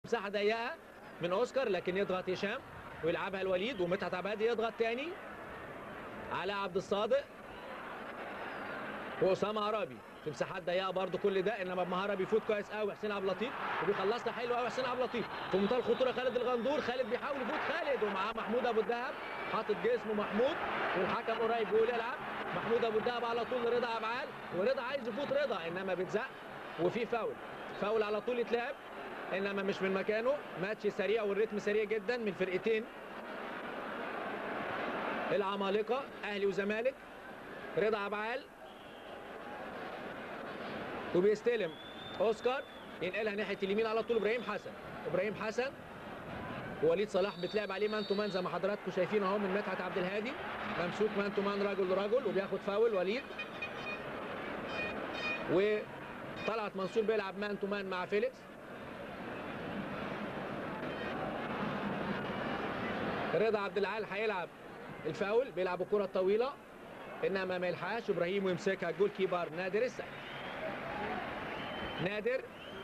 مساحه ضيقه من اوسكار لكن يضغط هشام ويلعبها الوليد ومدحت عبادي يضغط تاني على عبد الصادق واسامه عرابي في مساحات ضيقه برده كل ده انما بمهاره بيفوت كويس قوي حسين عبد اللطيف وبيخلصها حلو قوي حسين عبد اللطيف في منتهى الخطوره خالد الغندور خالد بيحاول يفوت خالد ومعاه محمود ابو الدهب حاطط جسمه محمود والحكم قريب بيقول العب محمود ابو الدهب على طول رضا ابعال ورضا عايز يفوت رضا انما بيتزق وفي فاول فاول على طول يتلعب انما مش من مكانه ماتش سريع والريتم سريع جدا من الفرقتين العمالقه اهلي وزمالك رضا ابعال وبيستلم اوسكار ينقلها ناحيه اليمين على طول ابراهيم حسن ابراهيم حسن ووليد صلاح بتلعب عليه مان تو مان زي ما حضراتكم شايفين اهو من مدحت عبد الهادي ممسوك مان تو مان رجل لرجل وبياخد فاول وليد وطلعت منصور بيلعب مان تو مان مع فيليكس رضا عبد العال هيلعب الفاول بيلعب الكره الطويله انما ما يلحقهاش ابراهيم ويمسكها الجول كيبر نادر السعيد نادر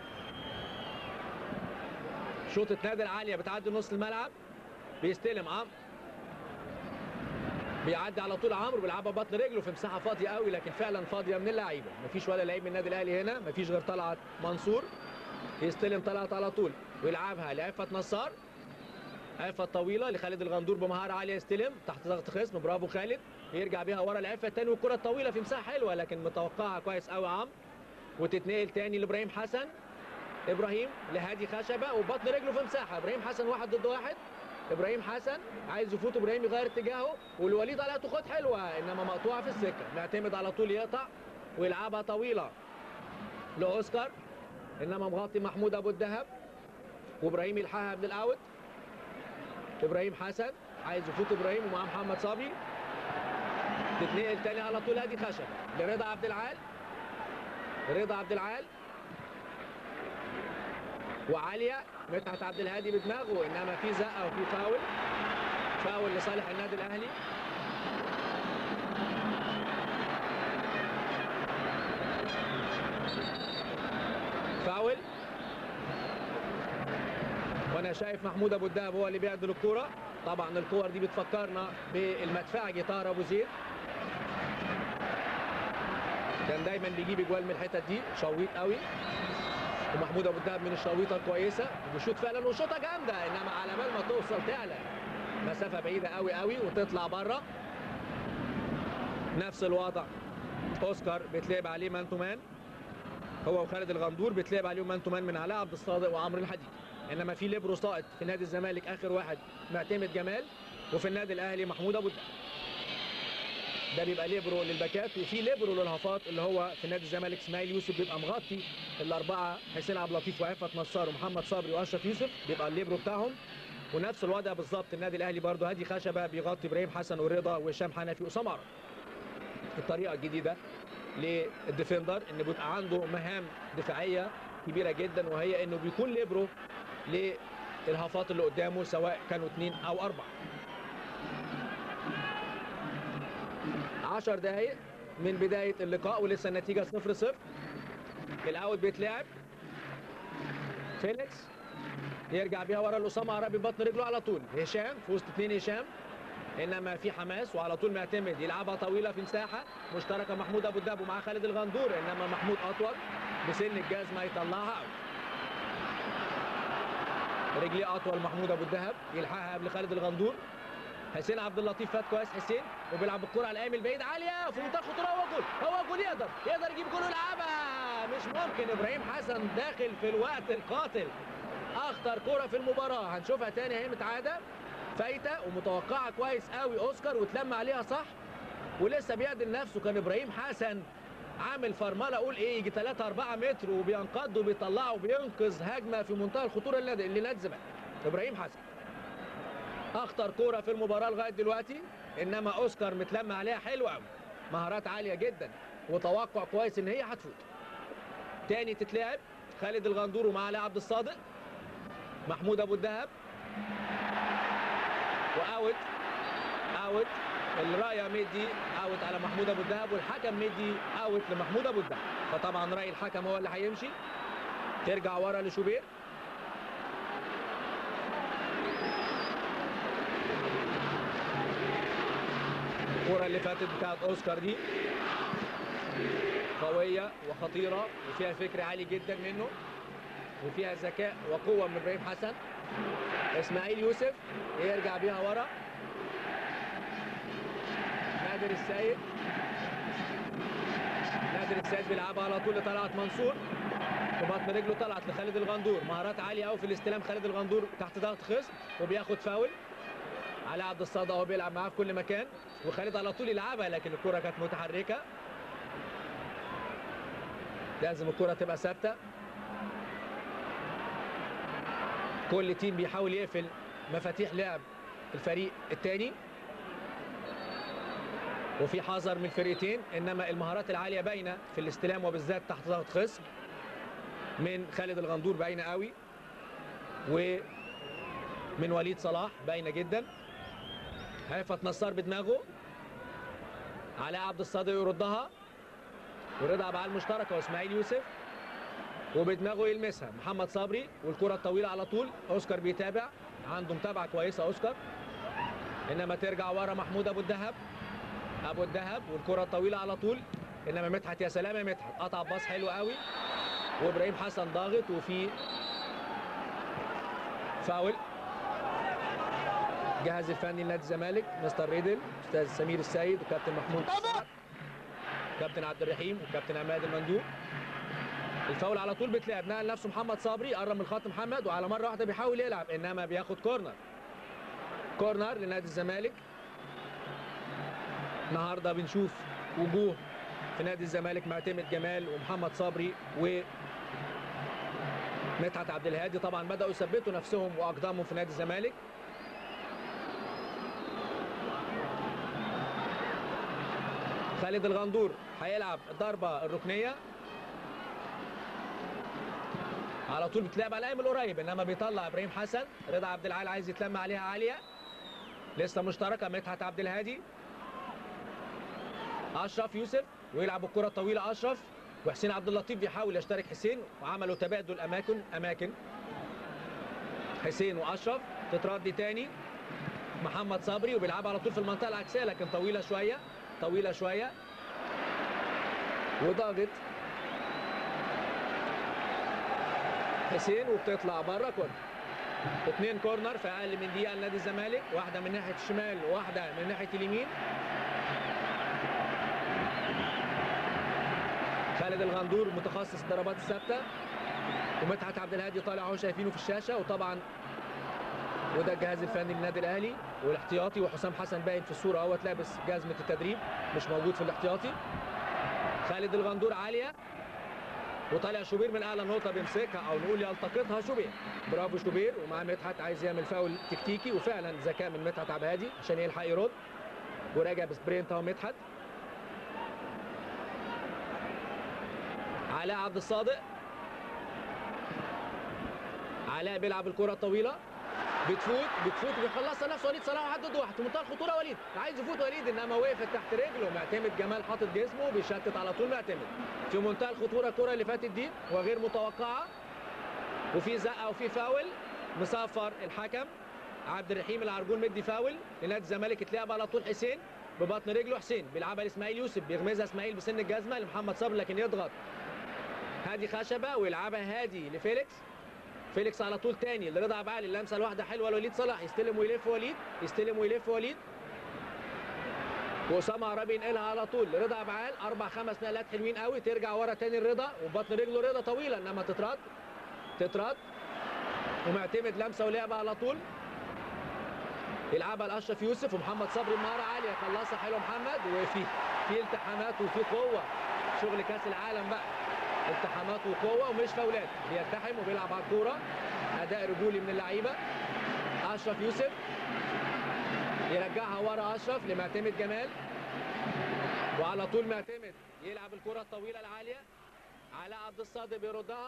شوطة نادر عالية بتعدي نص الملعب بيستلم عمرو بيعدي على طول عمرو بيلعبها بطن رجله في مساحة فاضية قوي لكن فعلا فاضية من اللعيبة مفيش ولا لعيب من النادي الأهلي هنا مفيش غير طلعت منصور يستلم طلعت على طول ويلعبها لعفت نصار عفة طويلة لخالد الغندور بمهارة عالية يستلم تحت ضغط خصم برافو خالد يرجع بيها ورا العفة الثاني والكرة الطويلة في مساحة حلوة لكن متوقعها كويس قوي عمرو وتتنقل تاني لابراهيم حسن ابراهيم لهادي خشبه وبطن رجله في مساحه ابراهيم حسن واحد ضد واحد ابراهيم حسن عايز يفوت ابراهيم يغير اتجاهه والوليد عليها تخوت حلوه انما مقطوعه في السكه معتمد على طول يقطع ويلعبها طويله لاوسكار انما مغطي محمود ابو الدهب وابراهيم يلحقها من الاوت ابراهيم حسن عايز يفوت ابراهيم ومعاه محمد صبري تتنقل تاني على طول هادي خشبه لرضا عبد العال رضا عبد العال وعاليه مدحت عبد الهادي بدماغه انما في زقه وفي فاول فاول لصالح النادي الاهلي فاول وانا شايف محمود ابو الدهب هو اللي بيعدل الكوره طبعا الكور دي بتفكرنا بالمدفعجي طاهر ابو زيد كان دايما بيجيب اجوال من الحتت دي شويط قوي ومحمود ابو الدهب من الشويطه الكويسه وبيشوط فعلا وشوطه جامده انما على بال ما توصل تعلى مسافه بعيده قوي قوي وتطلع بره نفس الوضع اوسكار بيتلعب عليه مان تو مان هو وخالد الغندور بيتلعب عليهم مان تو مان من علاء عبد الصادق وعمرو الحديد انما في ليبرو ساقط في نادي الزمالك اخر واحد معتمد جمال وفي النادي الاهلي محمود ابو الدهب ده بيبقى ليبرو للباكات وفي ليبرو للهافات اللي هو في نادي الزمالك اسماعيل يوسف بيبقى مغطي الاربعه حسين عبد اللطيف وعفت نصار ومحمد صبري واشرف يوسف بيبقى الليبرو بتاعهم ونفس الوضع بالظبط النادي الاهلي برضه هادي خشبه بيغطي ابراهيم حسن ورضا وهشام حنفي واسامه عرب الطريقه الجديده للديفندر ان بيبقى عنده مهام دفاعيه كبيره جدا وهي انه بيكون ليبرو للهافات اللي قدامه سواء كانوا اثنين او اربعه 10 دقايق من بداية اللقاء ولسه النتيجة 0 0 الاوت بيتلعب فيليكس يرجع بيها ورا لأسامة عربي بطن رجله على طول هشام في وسط اثنين هشام انما في حماس وعلى طول معتمد يلعبها طويله في مساحه مشتركه محمود ابو الدهب ومع خالد الغندور انما محمود اطول بسن الجزمه يطلعها اوت رجليه اطول محمود ابو الدهب يلحقها قبل خالد الغندور حسين عبد اللطيف فات كويس حسين وبيلعب الكره على الايام البعيد عاليه في منتهى الخطوره هو جول هو جول يقدر يقدر يجيب جول ويلعبها مش ممكن ابراهيم حسن داخل في الوقت القاتل اخطر كره في المباراه هنشوفها تاني اهي متعاده فايته ومتوقعه كويس قوي اوسكار واتلم عليها صح ولسه بيعدل نفسه كان ابراهيم حسن عامل فرمله اقول ايه يجي 3 4 متر وبينقض وبيطلعه وبينقذ هجمه في منتهى الخطوره اللي اللي نادي الزمالك ابراهيم حسن اخطر كوره في المباراه لغايه دلوقتي انما اوسكار متلم عليها حلو قوي مهارات عاليه جدا وتوقع كويس ان هي هتفوت تاني تتلعب خالد الغندور ومعاه علاء عبد الصادق محمود ابو الدهب واوت اوت الرايه مدي اوت على محمود ابو الدهب والحكم مدي اوت لمحمود ابو الدهب فطبعا راي الحكم هو اللي هيمشي ترجع ورا لشوبير الكره اللي فاتت بتاعت اوسكار دي قويه وخطيره وفيها فكر عالي جدا منه وفيها ذكاء وقوه من ابراهيم حسن اسماعيل يوسف يرجع بيها ورا نادر السيد نادر السيد بيلعبها على طول لطلعت منصور ببطن رجله طلعت لخالد الغندور مهارات عاليه قوي في الاستلام خالد الغندور تحت ضغط خصم وبياخد فاول على عبد الصادق هو بيلعب معاه في كل مكان وخالد على طول يلعبها لكن الكره كانت متحركه لازم الكره تبقى ثابته كل تيم بيحاول يقفل مفاتيح لعب الفريق الثاني وفي حذر من الفرقتين انما المهارات العاليه باينه في الاستلام وبالذات تحت ضغط خصم من خالد الغندور باينه قوي ومن وليد صلاح باينه جدا هيفت نصار بدماغه علاء عبد الصادق يردها ورضا عبد المشتركه واسماعيل يوسف وبدماغه يلمسها محمد صبري والكره الطويله على طول اوسكار بيتابع عنده متابعه كويسه اوسكار انما ترجع ورا محمود ابو الدهب ابو الدهب والكره الطويله على طول انما مدحت يا سلام يا مدحت قطع باص حلو قوي وابراهيم حسن ضاغط وفي فاول جهاز الفني لنادي الزمالك مستر ريدل استاذ سمير السيد وكابتن محمود السعد كابتن عبد الرحيم وكابتن عماد المندوب الفاول على طول بتلعب نقل نفسه محمد صبري قرب من الخط محمد وعلى مره واحده بيحاول يلعب انما بياخد كورنر كورنر لنادي الزمالك النهارده بنشوف وجوه في نادي الزمالك معتمد جمال ومحمد صبري و مدحت عبد الهادي طبعا بداوا يثبتوا نفسهم واقدامهم في نادي الزمالك خالد الغندور هيلعب الضربه الركنيه على طول بتلعب على الايمن القريب انما بيطلع ابراهيم حسن رضا عبد العال عايز يتلم عليها عاليه لسه مشتركه مدحت عبد الهادي اشرف يوسف ويلعب الكره الطويله اشرف وحسين عبد اللطيف بيحاول يشترك حسين وعملوا تبادل اماكن اماكن حسين واشرف تتردي تاني محمد صبري وبيلعبها على طول في المنطقه العكسيه لكن طويله شويه طويله شويه وضاغط حسين وبتطلع بره كورنر اثنين كورنر في اقل من دقيقه لنادي الزمالك واحده من ناحيه الشمال وواحده من ناحيه اليمين خالد الغندور متخصص الضربات الثابته ومدحت عبد الهادي طالع اهو شايفينه في الشاشه وطبعا وده الجهاز الفني للنادي الاهلي والاحتياطي وحسام حسن باين في الصوره اهوت لابس جزمه التدريب مش موجود في الاحتياطي خالد الغندور عاليه وطالع شوبير من اعلى نقطه بيمسكها او نقول يلتقطها شوبير برافو شوبير ومعاه مدحت عايز يعمل فاول تكتيكي وفعلا ذكاء من مدحت عبد الهادي عشان يلحق يرد وراجع بسبرينت اهو مدحت علاء عبد الصادق علاء بيلعب الكره الطويله بتفوت بتفوت بيخلصها نفسه وليد صلاح واحد ضد واحد في منتهى الخطوره وليد عايز يفوت وليد انما وقفت تحت رجله معتمد جمال حاطط جسمه بيشتت على طول معتمد في منتهى الخطوره الكره اللي فاتت دي وغير متوقعه وفي زقه وفي فاول مصفر الحكم عبد الرحيم العرجون مدي فاول لنادي الزمالك اتلعب على طول حسين ببطن رجله حسين بيلعبها لاسماعيل يوسف بيغمزها اسماعيل بسن الجزمه لمحمد صبري لكن يضغط هادي خشبه ويلعبها هادي لفيليكس فيليكس على طول تاني لرضا عبد العال اللمسه الواحده حلوه لوليد صلاح يستلم ويلف وليد يستلم ويلف وليد واسامه عربي ينقلها على طول لرضا عبد العال اربع خمس نقلات حلوين قوي ترجع ورا تاني الرضا وبطن رجله رضا طويله انما تترد تترد ومعتمد لمسه ولعبه على طول يلعبها لاشرف يوسف ومحمد صبري مهاره عاليه خلصها حلو محمد وفي في التحامات وفي قوه شغل كاس العالم بقى التحامات وقوه ومش فاولات بيلتحم وبيلعب على الكوره اداء رجولي من اللعيبه اشرف يوسف يرجعها ورا اشرف لمعتمد جمال وعلى طول معتمد يلعب الكره الطويله العاليه علاء عبد الصادق بيردها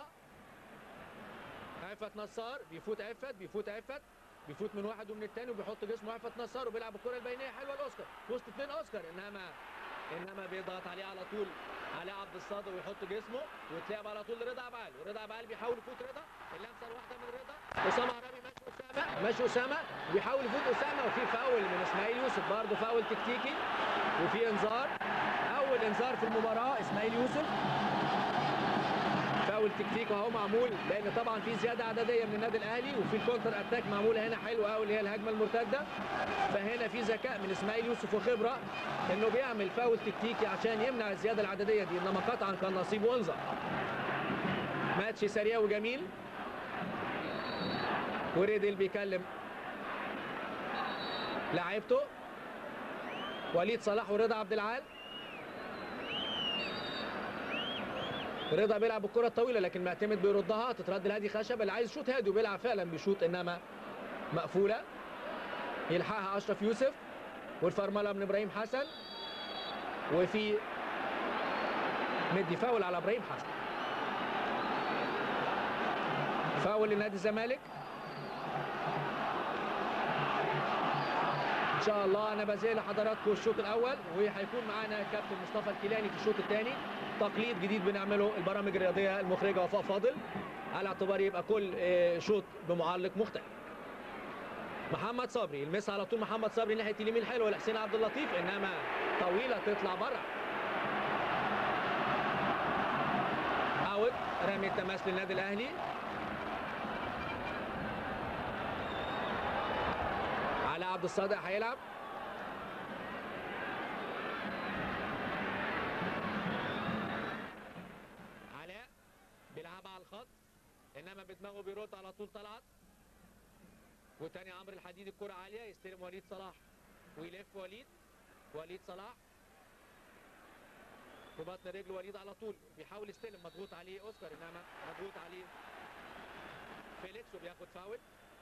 عفت نصار بيفوت عفت بيفوت عفت بيفوت من واحد ومن الثاني وبيحط جسمه عفت نصار وبيلعب الكره البينيه حلوه الاوسكار وسط اثنين اوسكار انما انما بيضغط عليه على طول علاء عبد الصادق ويحط جسمه ويتلعب على طول لرضا عبال ورضا عبال بيحاول يفوت رضا اللمسه الواحده من رضا اسامه عربي ماشي قدام ماشي اسامه وبيحاول يفوت اسامه وفي فاول من اسماعيل يوسف برضه فاول تكتيكي وفي انذار اول انذار في المباراه اسماعيل يوسف فاول تكتيك اهو معمول لان طبعا في زياده عدديه من النادي الاهلي وفي الكونتر اتاك معموله هنا حلوه قوي اللي هي الهجمه المرتده فهنا في ذكاء من اسماعيل يوسف وخبره انه بيعمل فاول تكتيكي عشان يمنع الزياده العدديه دي انما قطعا كان نصيب وانذر ماتش سريع وجميل وريدل بيكلم لاعيبته وليد صلاح ورضا عبد العال رضا بيلعب الكره الطويله لكن معتمد بيردها تترد لهادي خشب اللي عايز يشوط هادي وبيلعب فعلا بيشوط انما مقفوله يلحقها اشرف يوسف والفرمله من ابراهيم حسن وفي مدي فاول على ابراهيم حسن فاول لنادي الزمالك ان شاء الله انا بزي لحضراتكم الشوط الاول وهيكون معانا كابتن مصطفى الكيلاني في الشوط الثاني تقليد جديد بنعمله البرامج الرياضيه المخرجه وفاء فاضل على اعتبار يبقى كل آه، شوط بمعلق مختلف محمد صبري المس على طول محمد صبري ناحيه اليمين حلوه لحسين عبد اللطيف انما طويله تطلع بره اوت رمي التماس للنادي الاهلي على عبد الصادق هيلعب علاء بيلعبها على الخط انما بدماغه بيرد على طول طلعت وتاني عمرو الحديد الكرة عالية يستلم وليد صلاح ويلف وليد وليد صلاح ببطن رجله وليد على طول بيحاول يستلم مضغوط عليه اوسكار انما مضغوط عليه فيليكس وبياخد فاول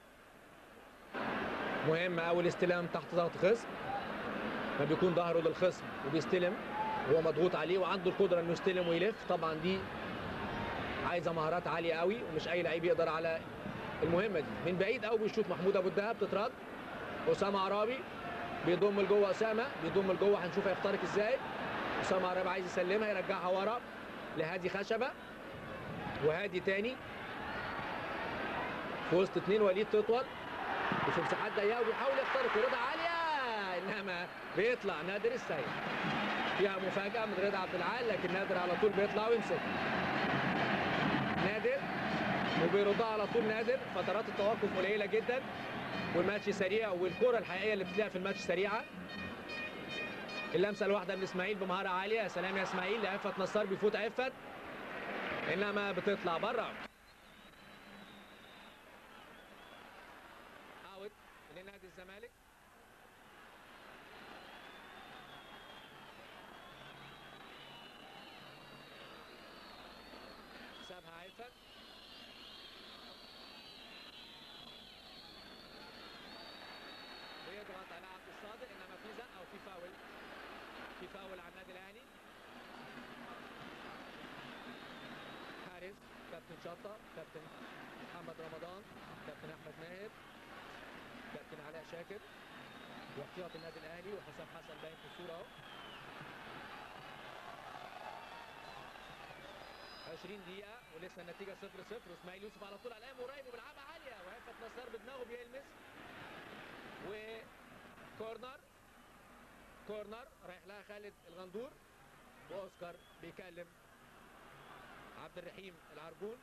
مهم اول استلام تحت ضغط خصم ما بيكون ظهره للخصم وبيستلم وهو مضغوط عليه وعنده القدره انه يستلم ويلف طبعا دي عايزه مهارات عاليه قوي ومش اي لعيب يقدر على المهمه دي من بعيد قوي بيشوط محمود ابو الدهب بتترد اسامه عرابي بيضم لجوه اسامه بيضم لجوه هنشوف هيخترق ازاي اسامه عرابي عايز يسلمها يرجعها ورا لهادي خشبه وهادي تاني في وسط اتنين وليد تطول وفي مساحات ضيقه وبيحاول يخترق ورضا عاليه انما بيطلع نادر السيد فيها مفاجاه من رضا عبد العال لكن نادر على طول بيطلع ويمسك نادر وبيردها على طول نادر فترات التوقف قليله جدا والماتش سريع والكره الحقيقيه اللي بتلاقيها في الماتش سريعه اللمسه الواحده من اسماعيل بمهاره عاليه يا سلام يا اسماعيل لعفت نصار بيفوت عفت انما بتطلع بره اوت لنادي الزمالك سابها عفت بيضغط على عبد الصادق انما في زقه وفي فاول في فاول على النادي الاهلي حارس كابتن شطه كابتن محمد رمضان كابتن احمد ماهر كابتن علاء شاكر واحتياط النادي الاهلي وحسام حسن باين في الصوره اهو 20 دقيقة ولسه النتيجة 0 0 واسماعيل يوسف على طول على القايم قريب وبيلعبها عالية وعفت نصار بدماغه بيلمس وكورنر كورنر رايح لها خالد الغندور واوسكار بيكلم عبد الرحيم العرجون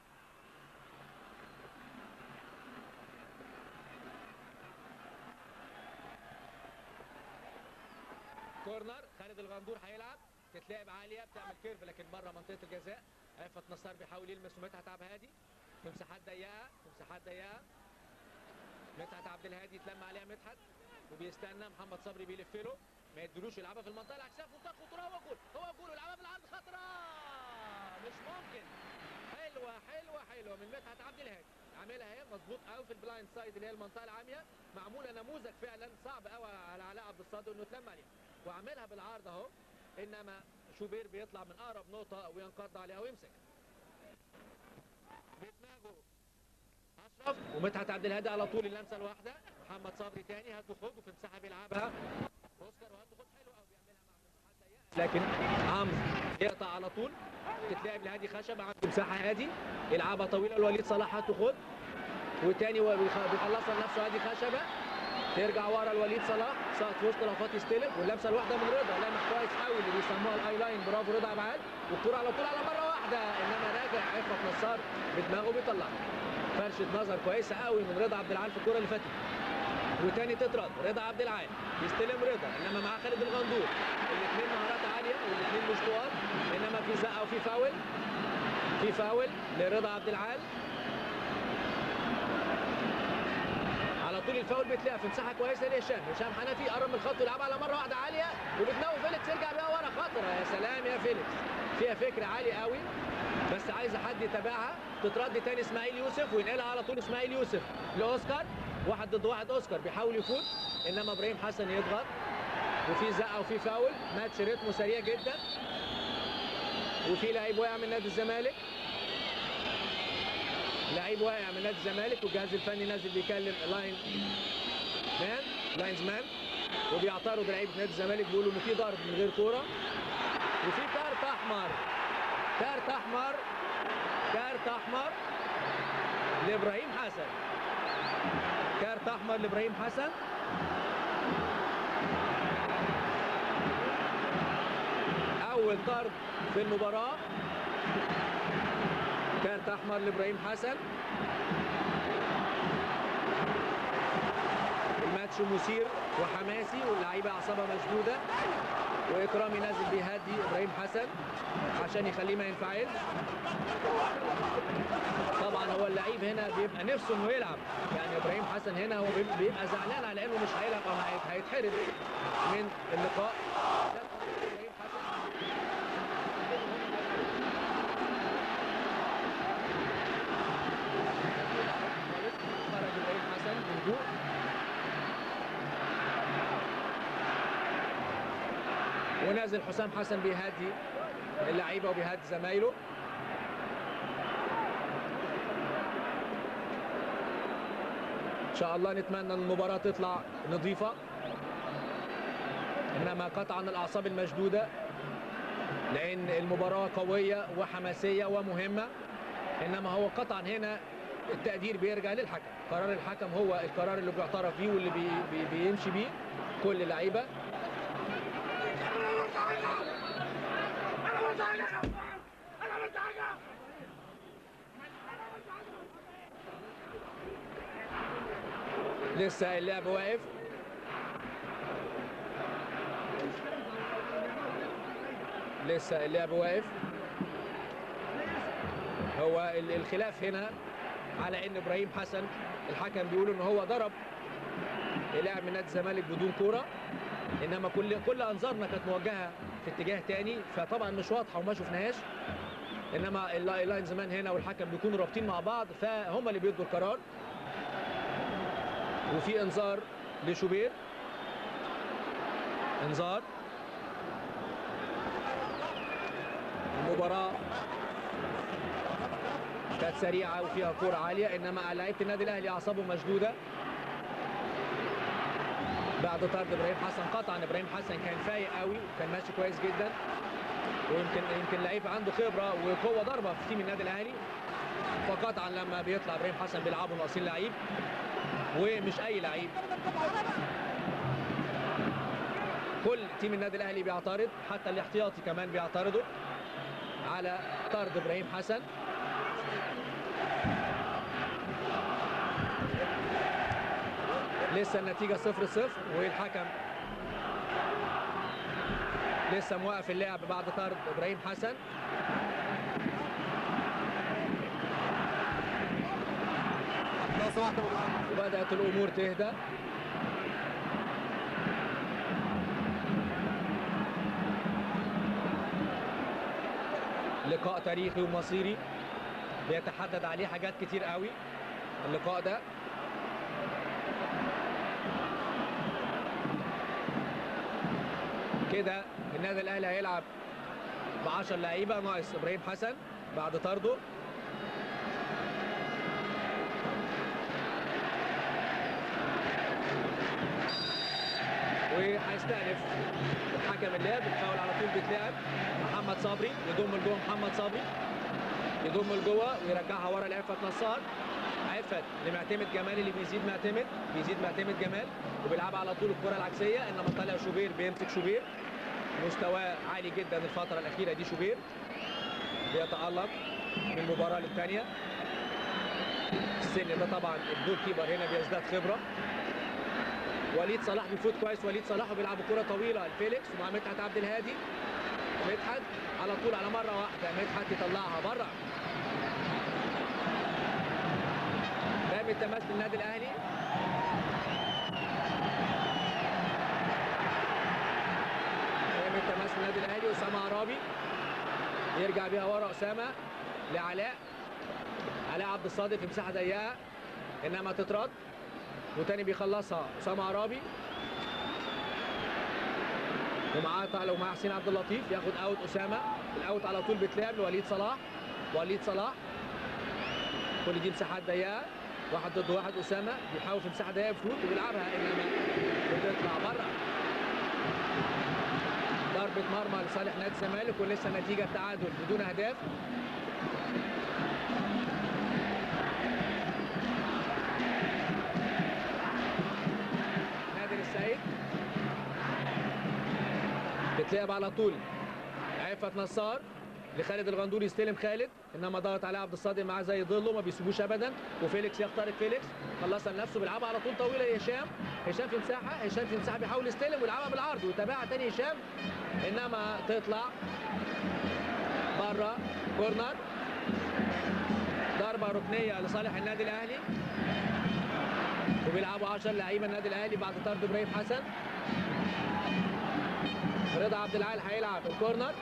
كورنر خالد الغندور هيلعب تتلعب عاليه بتعمل كيرف لكن بره منطقه الجزاء عفت نصار بيحاول يلمس ومدحت عبد الهادي في مساحات ضيقه في مساحات ضيقه مدحت عبد الهادي يتلم عليها مدحت وبيستنى محمد صبري بيلف له ما يدلوش يلعبها في المنطقه العكسيه في منطقه خطوره هو جول هو جول ويلعبها في العرض خطره مش ممكن حلوه حلوه حلوه من مدحت عبد الهادي عاملها اهي مظبوط قوي في البلايند سايد اللي هي المنطقه العاميه معموله نموذج فعلا صعب قوي على علاء عبد الصادق انه يتلم عليها وعاملها بالعرض اهو انما شوبير بيطلع من اقرب نقطه وينقض عليها ويمسك بدماغه اشرف ومدحت عبد الهادي على طول اللمسه الواحده محمد صبري تاني هات وخد وفي مساحه بيلعبها اوسكار وهات وخد حلو قوي بيعملها مع مساحات ضيقه لكن عمرو يقطع على طول تتلعب لهادي خشب عنده مساحه هادي يلعبها طويله لوليد صلاح هات وخد وتاني هو بيخ- بيخلصها لنفسه ادي خشبه ترجع ورا الوليد صلاح سقط في وسط لفات يستلم واللمسه الواحده من رضا لمح كويس قوي اللي بيسموها الاي لاين برافو رضا عبعال والكره على طول على مره واحده انما راجع عفت نصار بدماغه بيطلعها فرشه نظر كويسه قوي من رضا عبد العال في الكره اللي فاتت وتاني تترد رضا عبد العال يستلم رضا انما مع خالد الغندور الاثنين مهارات عاليه والاثنين مش طوال انما في زقه وفي فاول في فاول لرضا عبد العال على طول الفاول بيتلعب في مساحه كويسه لهشام هشام حنفي قرب من الخط ويلعبها على مره واحده عاليه وبتناول فيليكس يرجع بيها ورا خطره يا سلام يا فيليكس فيها فكره عاليه قوي بس عايزه حد يتابعها تترد تاني اسماعيل يوسف وينقلها على طول اسماعيل يوسف لاوسكار واحد ضد واحد اوسكار بيحاول يفوت انما ابراهيم حسن يضغط وفي زقه وفي فاول ماتش ريتمه سريع جدا وفي لعيب واقع من نادي الزمالك لعيب واقع من نادي الزمالك والجهاز الفني نازل بيكلم لاين مان لاينز مان وبيعترض لعيبه نادي الزمالك بيقولوا ان في ضرب من غير كوره وفي كارت احمر كارت احمر كارت احمر لابراهيم حسن كارت احمر لابراهيم حسن اول طرد في المباراه كارت احمر لابراهيم حسن الماتش مثير وحماسي واللعيبه اعصابها مشدوده واكرامي نازل بيهدي ابراهيم حسن عشان يخليه ما ينفعلش طبعا هو اللعيب هنا بيبقى نفسه انه يلعب يعني ابراهيم حسن هنا هو بيبقى- بيبقى زعلان على انه مش هيلعب او هيت- هيتحرم من اللقاء إبراهيم حسن خرج ابراهيم حسن بهدوء ونازل حسام حسن بيهدي اللعيبه وبيهدي زمايله ان شاء الله نتمنى ان المباراه تطلع نظيفه انما قطعا الاعصاب المشدوده لان المباراه قويه وحماسيه ومهمه انما هو قطعا هنا التقدير بيرجع للحكم قرار الحكم هو القرار اللي بيعترف بيه واللي بي بي بيمشي بيه كل اللعيبه لسه اللعب واقف لسه اللعب واقف هو ال- الخلاف هنا على ان ابراهيم حسن الحكم بيقول ان هو ضرب لاعب من نادي الزمالك بدون كوره انما كل كل انظارنا كانت موجهه في اتجاه تاني فطبعا مش واضحه وما شفناهاش انما اللا- اللاين زمان هنا والحكم بيكونوا رابطين مع بعض فهم اللي بيدوا القرار وفي انذار لشوبير انذار المباراه كانت سريعه وفيها كوره عاليه انما لعيبه النادي الاهلي اعصابهم مشدوده بعد طرد ابراهيم حسن قطعا ابراهيم حسن كان فايق قوي وكان ماشي كويس جدا ويمكن يمكن لعيب عنده خبره وقوه ضربه في تيم النادي الاهلي فقطعا لما بيطلع ابراهيم حسن بيلعبوا ناقصين لعيب ومش اي لعيب كل تيم النادي الاهلي بيعترض حتى الاحتياطي كمان بيعترضوا على طرد ابراهيم حسن لسه النتيجة صفر صفر والحكم لسه موقف اللعب بعد طرد ابراهيم حسن لو سمحت يا أبو جمال. وبدأت الأمور تهدى لقاء تاريخي ومصيري بيتحدد عليه حاجات كتير قوي اللقاء ده كده النادي الاهلي هيلعب ب 10 لعيبه ناقص ابراهيم حسن بعد طرده وهيستأنف الحكم اللعب الفاول على طول بيتلعب محمد صبري يضم لجوه محمد صبري يضم لجوه ويرجعها ورا لعفت نصار عفت لمعتمد جمال اللي بيزيد معتمد بيزيد معتمد جمال وبيلعبها على طول الكره العكسيه انما طالع شوبير بيمسك شوبير مستواه عالي جدا الفتره الاخيره دي شوبير بيتالق من مباراه للثانيه السن ده طبعا الجول كيبر هنا بيزداد خبره وليد صلاح بيفوت كويس وليد صلاح وبيلعب كره طويله لفيليكس ومع مدحت عبد الهادي مدحت على طول على مره واحده مدحت يطلعها بره رامي التماس للنادي الاهلي رامي التماس للنادي الاهلي اسامه عرابي يرجع بيها ورا اسامه لعلاء علاء عبد الصادق في مساحه ضيقه انما تترد وتاني بيخلصها اسامه عرابي ومعاه طالع ومعاه حسين عبد اللطيف ياخد اوت اسامه الاوت على طول بيتلعب لوليد صلاح وليد صلاح كل دي مساحات ضيقه واحد ضد واحد اسامه بيحاول في مساحه ضيقه يفوت وبيلعبها انما بتطلع بره ضربه مرمى لصالح نادي الزمالك ولسه نتيجه تعادل بدون اهداف نادر السيد بتلعب على طول عفت نصار لخالد الغندور يستلم خالد انما ضغط عليه عبد الصادق معاه زي ظله ما بيسيبوش ابدا وفيليكس يخترق فيليكس خلصها لنفسه بيلعبها على طول طويله لهشام هشام في مساحه هشام في مساحه بيحاول يستلم ويلعبها بالعرض ويتابعها تاني هشام انما تطلع بره كورنر ضربه ركنيه لصالح النادي الاهلي وبيلعبوا 10 لعيبه النادي الاهلي بعد طرد ابراهيم حسن رضا عبد العال هيلعب الكورنر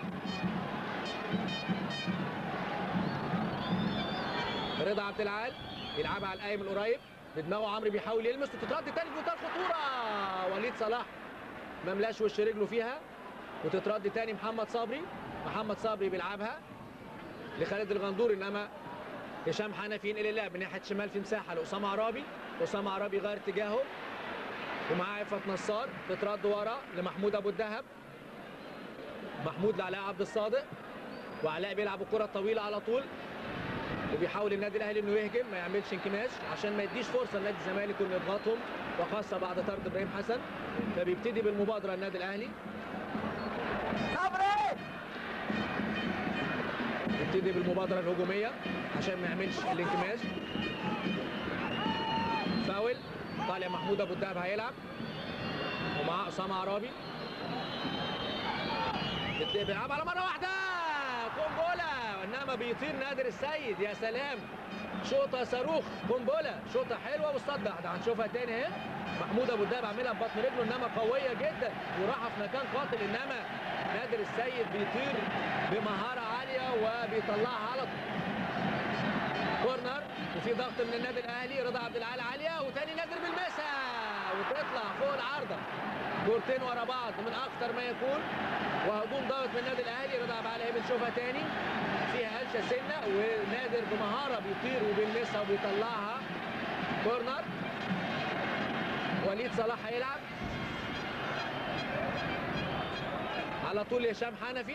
رضا عبد العال يلعبها على القايم القريب بدماغه عمرو بيحاول يلمس وتترد تاني في منتهى الخطوره وليد صلاح ما ملاش وش رجله فيها وتترد تاني محمد صبري محمد صبري بيلعبها لخالد الغندور انما هشام حنفي ينقل اللعب من ناحيه شمال في مساحه لاسامه عرابي اسامه عرابي غير اتجاهه ومعاه عفت نصار تترد ورا لمحمود ابو الدهب محمود لعلاء عبد الصادق وعلاء بيلعب الكره الطويله على طول وبيحاول النادي الاهلي انه يهجم ما يعملش انكماش عشان ما يديش فرصه لنادي الزمالك انه يضغطهم وخاصه بعد طرد ابراهيم حسن فبيبتدي بالمبادره النادي الاهلي صبري يبتدي بالمبادره الهجوميه عشان ما يعملش الانكماش فاول طالع محمود ابو الدهب هيلعب ومعاه اسامه عرابي بتلاقي بيلعب على مره واحده قنبله انما بيطير نادر السيد يا سلام شوطه صاروخ قنبله شوطه حلوه والصدع ده هنشوفها تاني اهي محمود ابو الدهب عاملها ببطن رجله انما قويه جدا وراحه في مكان قاتل انما نادر السيد بيطير بمهاره عاليه وبيطلعها على طول كورنر وفي ضغط من النادي الاهلي رضا عبد العال عاليه وتاني نادر بالمسا وتطلع فوق العارضه كورتين ورا بعض من اخطر ما يكون وهجوم ضاغط من النادي الاهلي رضا عبد العال اهي بنشوفها تاني فيها قلشه سنه ونادر بمهاره بيطير وبيلمسها وبيطلعها كورنر وليد صلاح هيلعب على طول هشام حنفي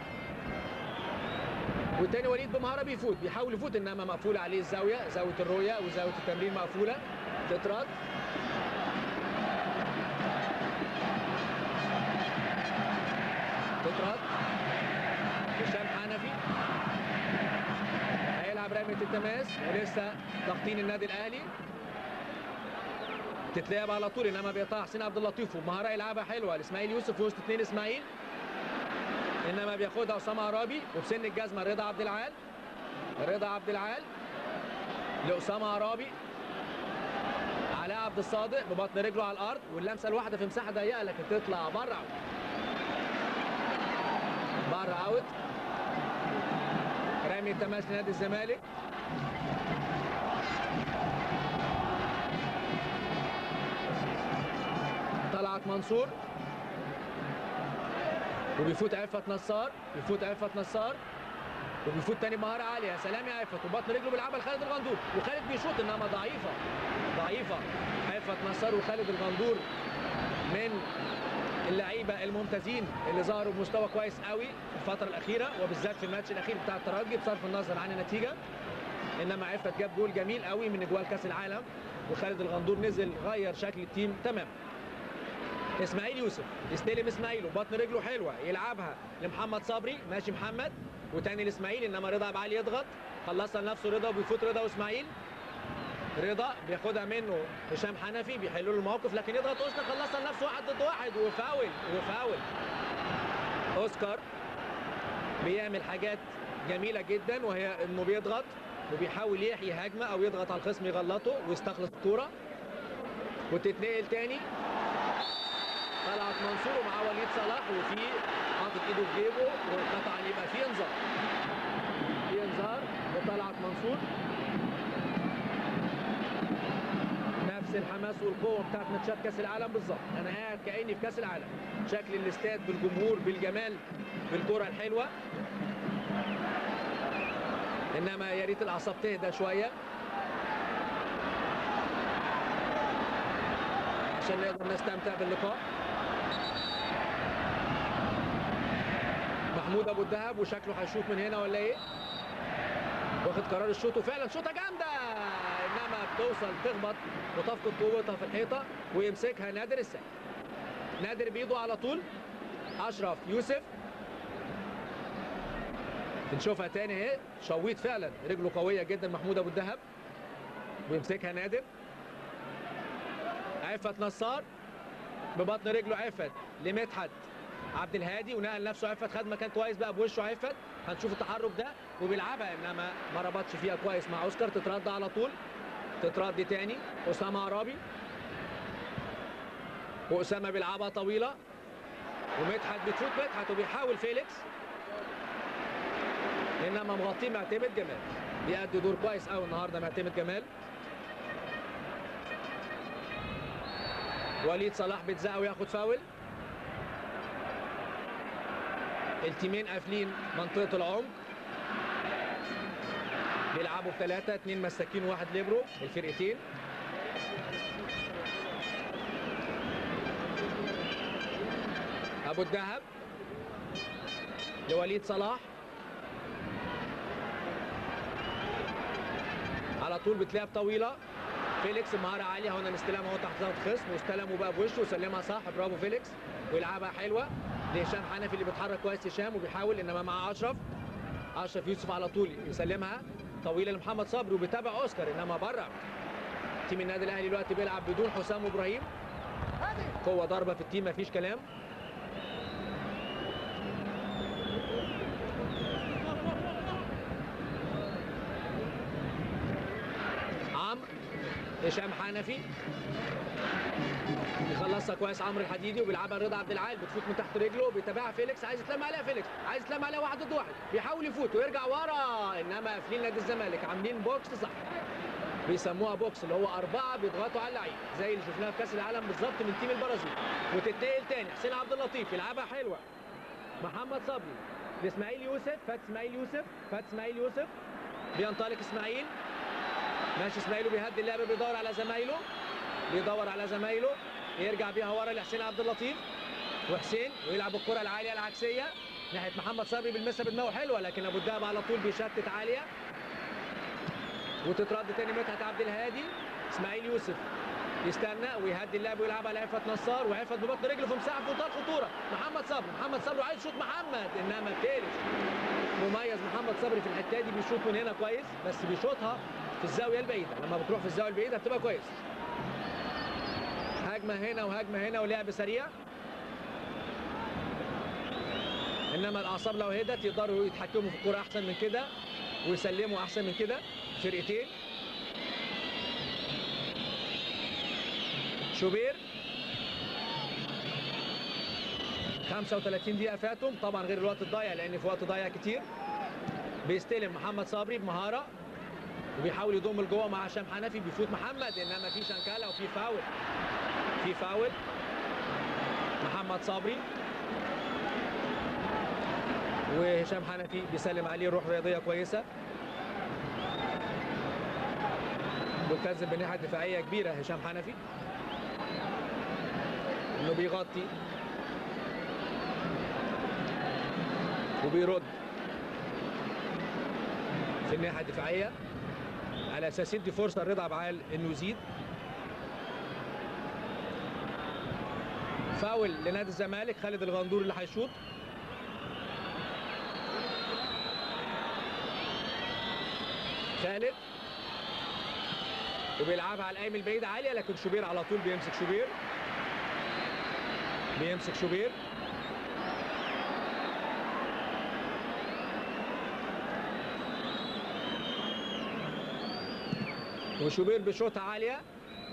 والتاني وليد بمهاره بيفوت بيحاول يفوت انما مقفوله عليه الزاويه زاويه الرؤيه وزاويه التمرير مقفوله تترد تترد هشام حنفي هيلعب رمية التماس ولسه ضاغطين النادي الاهلي تتلعب على طول انما بيقطع حسين عبد اللطيف ومهاره يلعبها حلوه لاسماعيل يوسف في وسط اثنين اسماعيل انما بياخدها اسامه عرابي وبسن الجزمه رضا عبد العال رضا عبد العال لاسامه عرابي علاء عبد الصادق ببطن رجله على الارض واللمسه الواحده في مساحه ضيقه لكن تطلع بره بره اوت رامي التماس لنادي الزمالك طلعت منصور وبيفوت عفت نصار بيفوت عفت نصار وبيفوت تاني مهاره عاليه يا سلام يا عفت وبطن رجله بيلعبها لخالد الغندور وخالد بيشوط انما ضعيفه ضعيفه عفت نصار وخالد الغندور من اللعيبه الممتازين اللي ظهروا بمستوى كويس قوي في الفتره الاخيره وبالذات في الماتش الاخير بتاع الترجي بصرف النظر عن النتيجه انما عفت جاب جول جميل قوي من اجوال كاس العالم وخالد الغندور نزل غير شكل التيم تماما اسماعيل يوسف يستلم اسماعيل وبطن رجله حلوه يلعبها لمحمد صبري ماشي محمد وتاني لاسماعيل انما رضا عبد يضغط خلصها لنفسه رضا وبيفوت رضا واسماعيل رضا بياخدها منه هشام حنفي بيحلوا له الموقف لكن يضغط اوسكار خلصها لنفسه واحد ضد واحد وفاول وفاول اوسكار بيعمل حاجات جميله جدا وهي انه بيضغط وبيحاول يحيي هجمه او يضغط على الخصم يغلطه ويستخلص الكوره وتتنقل تاني طلعت منصور ومعاه وليد صلاح وفي حاطط ايده في جيبه وقطعا يبقى في انذار في انذار لطلعت منصور نفس الحماس والقوه بتاعت ماتشات كاس العالم بالظبط انا قاعد كاني في كاس العالم شكل الاستاد بالجمهور بالجمال بالكره الحلوه انما يا ريت الاعصاب تهدى شويه عشان نقدر نستمتع باللقاء محمود ابو الدهب وشكله هيشوط من هنا ولا ايه واخد قرار الشوط وفعلا شوطه جامده انما بتوصل تخبط وتفقد قوتها في الحيطه ويمسكها نادر السيد نادر بايده على طول اشرف يوسف بنشوفها تاني اهي شويت فعلا رجله قويه جدا محمود ابو الدهب ويمسكها نادر عفت نصار ببطن رجله عفت لمدحت عبد الهادي ونقل نفسه عفت خد مكان كويس بقى بوشه عفت هنشوف التحرك ده وبيلعبها انما ما ربطش فيها كويس مع اوسكار تترد على طول تترد تاني اسامه عرابي واسامه بيلعبها طويله ومدحت بتشوت مدحت وبيحاول فيليكس انما مغطيه معتمد جمال بيأدي دور كويس قوي النهارده معتمد جمال وليد صلاح بيتزق وياخد فاول التيمين قافلين منطقه العمق بيلعبوا بثلاثه اثنين مساكين وواحد ليبرو الفرقتين ابو الدهب لوليد صلاح على طول بتلعب طويله فيليكس مهاره عاليه هنا الاستلام اهو تحت ضغط خصم واستلمه بقى بوشه وسلمها صح برافو فيليكس ويلعبها حلوه لهشام حنفي اللي بيتحرك كويس هشام وبيحاول انما مع اشرف اشرف يوسف على طول يسلمها طويله لمحمد صبري وبيتابع اوسكار انما بره تيم النادي الاهلي دلوقتي بيلعب بدون حسام ابراهيم قوه ضربه في التيم مفيش كلام عمرو هشام حنفي يخلصها كويس عمرو الحديدي وبيلعبها رضا عبد العال بتفوت من تحت رجله بيتابعها فيليكس عايز يتلم عليها فيليكس عايز يتلم عليها واحد ضد واحد بيحاول يفوت ويرجع ورا انما قافلين نادي الزمالك عاملين بوكس صح بيسموها بوكس اللي هو أربعة بيضغطوا على اللعيب زي اللي شفناها في كأس العالم بالظبط من تيم البرازيل وتتنقل تاني حسين عبد اللطيف يلعبها حلوة محمد صبري لإسماعيل يوسف فات إسماعيل يوسف فات إسماعيل يوسف بينطلق إسماعيل ماشي إسماعيل وبيهدي اللعبة بيدور على زمايله بيدور على زمايله يرجع بيها ورا لحسين عبد اللطيف وحسين ويلعب الكرة العالية العكسية ناحية محمد صبري بالمسة بدماغه حلوة لكن أبو الدهب على طول بيشتت عالية وتترد تاني مدحت عبد الهادي اسماعيل يوسف يستنى ويهدي اللعب ويلعبها لعفت نصار وعفت ببطن رجله في مساحه في منتهى الخطوره محمد صبري محمد صبري عايز يشوط محمد انما بتقلش مميز محمد صبري في الحته دي بيشوط من هنا كويس بس بيشوطها في الزاويه البعيده لما بتروح في الزاويه البعيده بتبقى كويس هجمه هنا وهجمه هنا ولعب سريع انما الاعصاب لو هدت يقدروا يتحكموا في الكوره احسن من كده ويسلموا احسن من كده فرقتين شوبير 35 دقيقة فاتهم طبعا غير الوقت الضايع لأن في وقت ضايع كتير بيستلم محمد صبري بمهارة وبيحاول يضم لجوه مع هشام حنفي بيفوت محمد انما في شنكاله وفي فاول في فاول محمد صبري وهشام حنفي بيسلم عليه روح رياضيه كويسه ملتزم بناحيه دفاعيه كبيره هشام حنفي انه بيغطي وبيرد في الناحيه الدفاعيه على اساس يدي فرصه لرضا عبعال انه يزيد فاول لنادي الزمالك خالد الغندور اللي هيشوط خالد وبيلعبها على القايم البعيد عاليه لكن شوبير على طول بيمسك شوبير بيمسك شوبير وشوبير بشوطة عالية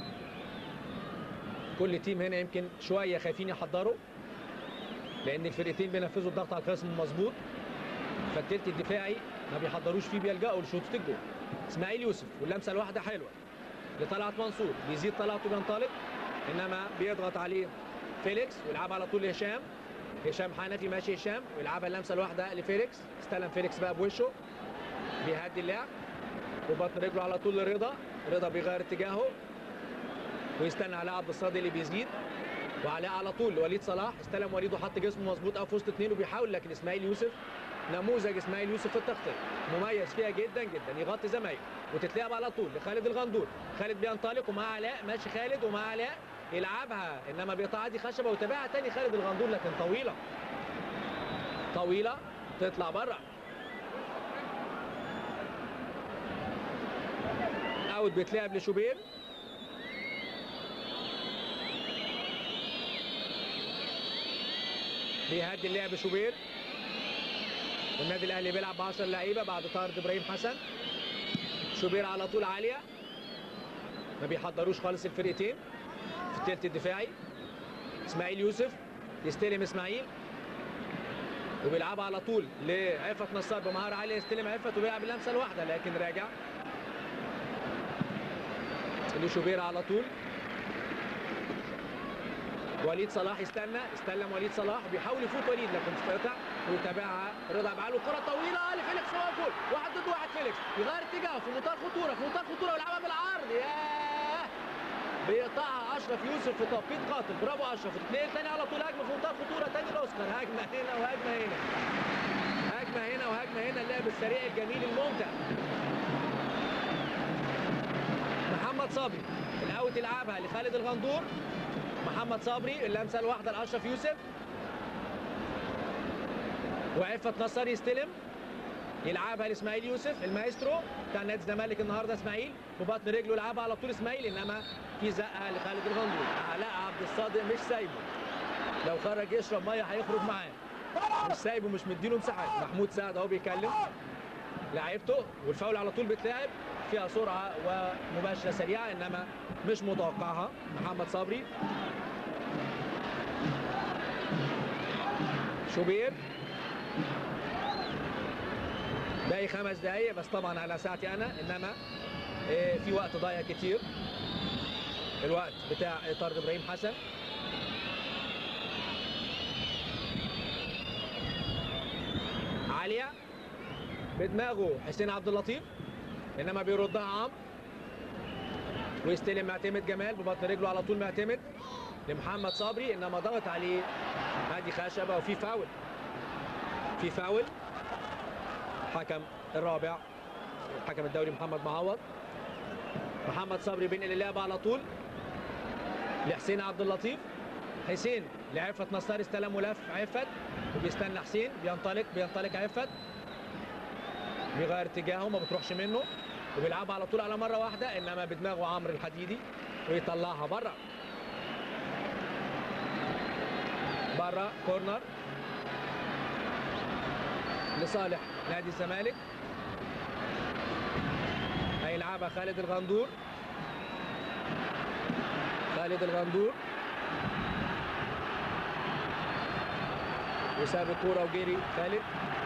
كل تيم هنا يمكن شوية خايفين يحضروا لأن الفرقتين بينفذوا الضغط على الخصم مظبوط فالتلت الدفاعي ما بيحضروش فيه بيلجأوا لشوطة الجول اسماعيل يوسف واللمسة الواحدة حلوة لطلعت منصور بيزيد طلعته بينطلق انما بيضغط عليه فيليكس ويلعبها على طول لهشام هشام حنفي ماشي هشام ويلعبها اللمسه الواحده لفيليكس استلم فيليكس بقى بوشه بيهدي اللعب وبطن رجله على طول لرضا رضا بيغير اتجاهه ويستنى علاء عبد الصادق اللي بيزيد وعلاء على طول لوليد صلاح استلم وليد وحط جسمه مظبوط قوي في وسط اثنين وبيحاول لكن اسماعيل يوسف نموذج اسماعيل يوسف في التغطيه مميز فيها جدا جدا يغطي زمايله وتتلعب على طول لخالد الغندور خالد بينطلق ومع علاء ماشي خالد ومع علاء يلعبها انما بيقطع دي خشبه وتابعها تاني خالد الغندور لكن طويله طويله تطلع بره اوت بيتلعب لشوبير بيهدي اللعب شوبير والنادي الاهلي بيلعب ب 10 لعيبه بعد طرد ابراهيم حسن شوبير على طول عاليه ما بيحضروش خالص الفرقتين في الثلث الدفاعي اسماعيل يوسف يستلم اسماعيل وبيلعبها على طول لعفت نصار بمهاره عاليه يستلم عفت وبيلعب اللمسه الواحده لكن راجع لشوبير على طول وليد صلاح يستنى استلم وليد صلاح وبيحاول يفوت وليد لكن استقطع ويتابعها رضا بعاله كره طويله لفيليكس هو جول واحد ضد واحد فيليكس يغير اتجاهه في منتهى الخطوره في منتهى الخطوره ويلعبها بالعرض ياه بيقطعها اشرف يوسف في توقيت قاتل برافو اشرف اثنين تاني على طول هجمه في منتهى الخطوره تاني الاوسكار هجمه هنا وهجمه هنا هجمه هنا وهجمه هنا اللعب السريع الجميل الممتع محمد صبري الاوت يلعبها لخالد الغندور محمد صبري اللمسه الواحده لاشرف يوسف وعفت نصر يستلم يلعبها لاسماعيل يوسف المايسترو بتاع نادي الزمالك النهارده اسماعيل ببطن رجله يلعبها على طول اسماعيل انما في زقه لخالد الغندور علاء عبد الصادق مش سايبه لو خرج يشرب ميه هيخرج معاه مش سايبه مش مديله مساحات محمود سعد اهو بيكلم لعيبته والفاول على طول بيتلعب فيها سرعه ومباشره سريعه انما مش متوقعها محمد صبري شوبير باقي خمس دقايق بس طبعا على ساعتي انا انما إيه، في وقت ضايع كتير الوقت بتاع طرد ابراهيم حسن عاليه بدماغه حسين عبد اللطيف انما بيردها عمرو ويستلم معتمد جمال ببطن رجله على طول معتمد لمحمد صبري انما ضغط عليه هادي خشبه وفي فاول في فاول حكم الرابع الحكم الدوري محمد معوض محمد صبري بينقل اللعبه على طول لحسين عبد اللطيف حسين لعفت نصار استلم ولف عفت وبيستنى حسين بينطلق بينطلق عفت بيغير اتجاهه ما بتروحش منه وبيلعبها على طول على مره واحده انما بدماغه عمرو الحديدي ويطلعها بره بره كورنر لصالح نادي الزمالك هيلعبها خالد الغندور خالد الغندور وساب الكوره وجري خالد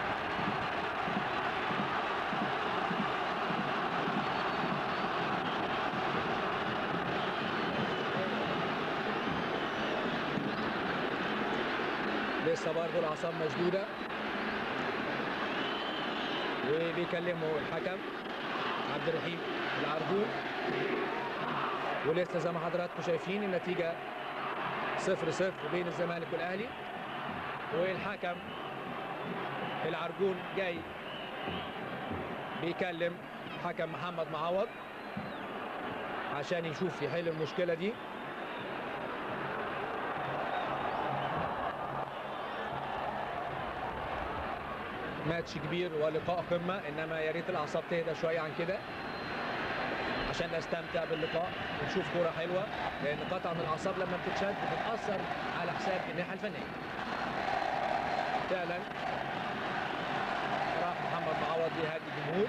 لسه برضه الاعصاب مشدوده وبيكلمه الحكم عبد الرحيم العرجون ولسه زي ما حضراتكم شايفين النتيجه صفر صفر بين الزمالك والاهلي والحكم العرجون جاي بيكلم حكم محمد معوض عشان يشوف يحل المشكله دي ماتش كبير ولقاء قمه انما يا ريت الاعصاب تهدى شويه عن كده عشان نستمتع باللقاء ونشوف كوره حلوه لان قطع من الاعصاب لما بتتشد بتاثر على حساب الناحيه الفنيه فعلا راح محمد معوض يهدي الجمهور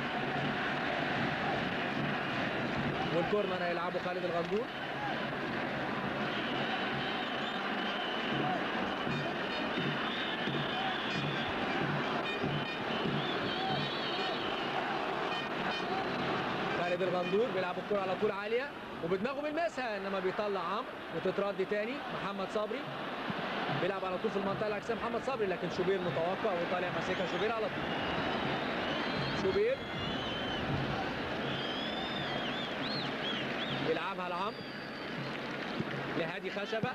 والكورنر هيلعبه خالد الغندور خالد الغندور بيلعب الكرة على طول عالية وبدماغه بيلمسها انما بيطلع عمرو وتترد تاني محمد صبري بيلعب على طول في المنطقة العكسية محمد صبري لكن شوبير متوقع وطالع ماسكها شوبير على طول شوبير بيلعبها لعمرو لهادي خشبة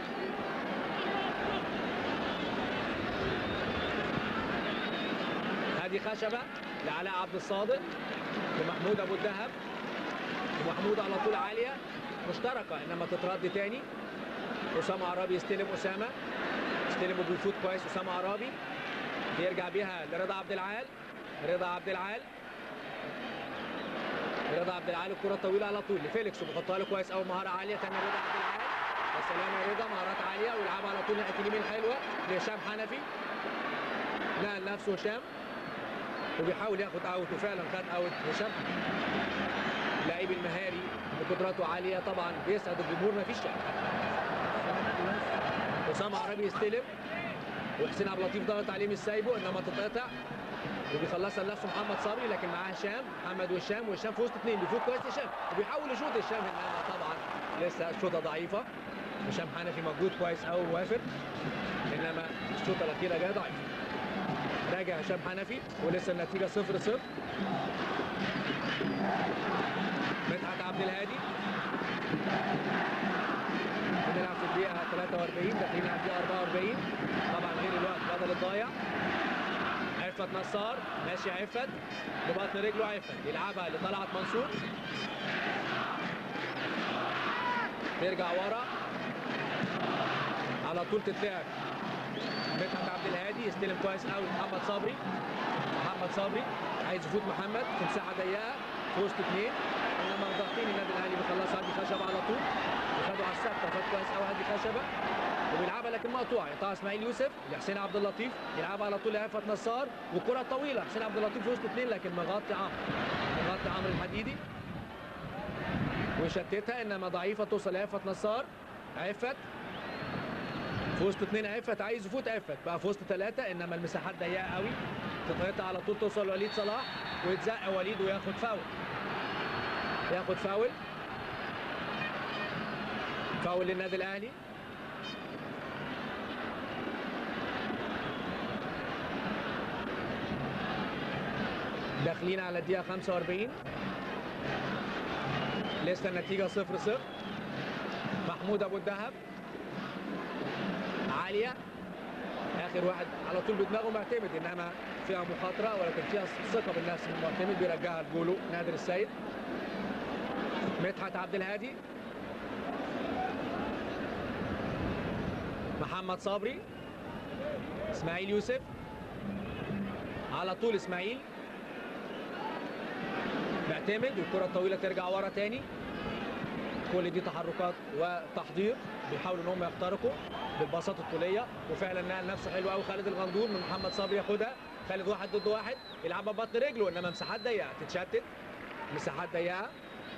هادي خشبة لعلاء عبد الصادق لمحمود ابو الدهب ومحمود على طول عاليه مشتركه انما تترد تاني اسامه عرابي يستلم اسامه يستلم وبيفوت كويس اسامه عرابي يرجع بيها لرضا عبد العال رضا عبد العال رضا عبد العال الكره الطويله على طول لفيليكس وبيحطها له كويس قوي مهاره عاليه تاني رضا عبد العال يا سلام يا رضا مهارات عاليه ويلعبها على طول ناحيه اليمين حلوه لهشام حنفي نقل نفسه هشام وبيحاول ياخد اوت وفعلا خد اوت هشام اللعيب المهاري وقدراته عاليه طبعا بيسعد الجمهور ما فيش شك اسامه عربي يستلم وحسين عبد اللطيف ضغط عليه مش سايبه انما تتقطع وبيخلصها لنفسه محمد صبري لكن معاه هشام محمد وهشام وهشام في وسط اثنين بيفوت كويس هشام وبيحاول يشوط هشام انما طبعا لسه الشوطه ضعيفه هشام حنفي موجود كويس قوي ووافر انما الشوطه الاخيره جايه ضعيفه راجع هشام حنفي ولسه النتيجه 0 0 مدحت عبد الهادي بنلعب في الدقيقه 43 داخلين على الدقيقه 44 طبعا غير الوقت بدل الضايع عفت نصار ماشي عفت ببطن رجله عفت يلعبها لطلعت منصور ترجع ورا على طول تتلعب مدحت عبد الهادي يستلم كويس قوي محمد صبري محمد صبري عايز يفوت محمد في مساحه ضيقه في وسط اثنين انما ضاغطين النادي الاهلي بيخلصها هادي خشبه على طول وخدوا على الثابته فات كويس قوي هادي خشبه وبيلعبها لكن مقطوعه يقطعها اسماعيل يوسف لحسين عبد اللطيف يلعبها على طول لعفت نصار والكره طويله حسين عبد اللطيف في وسط اثنين لكن مغطي عمرو مغطي عمرو الحديدي ويشتتها انما ضعيفه توصل لعفت نصار عفت في وسط اثنين عفت عايز يفوت عفت بقى في وسط ثلاثه انما المساحات ضيقه قوي تتقطع على طول توصل لوليد صلاح ويتزق وليد وياخد فاول ياخد فاول فاول للنادي الاهلي داخلين على الدقيقه 45 لسه النتيجه 0 0 محمود ابو الدهب عاليه اخر واحد على طول بدماغه معتمد انما فيها مخاطره ولكن فيها ثقه بالنفس من معتمد بيرجعها لجوله نادر السيد مدحت عبد الهادي محمد صبري اسماعيل يوسف على طول اسماعيل معتمد والكره الطويله ترجع ورا تاني كل دي تحركات وتحضير بيحاولوا ان هم يخترقوا بالبساطه الطوليه وفعلا نقل نفسه حلو قوي خالد الغندور من محمد صبري ياخدها خالد واحد ضد واحد يلعبها ببطن رجله انما مساحات ضيقه تتشتت مساحات ضيقه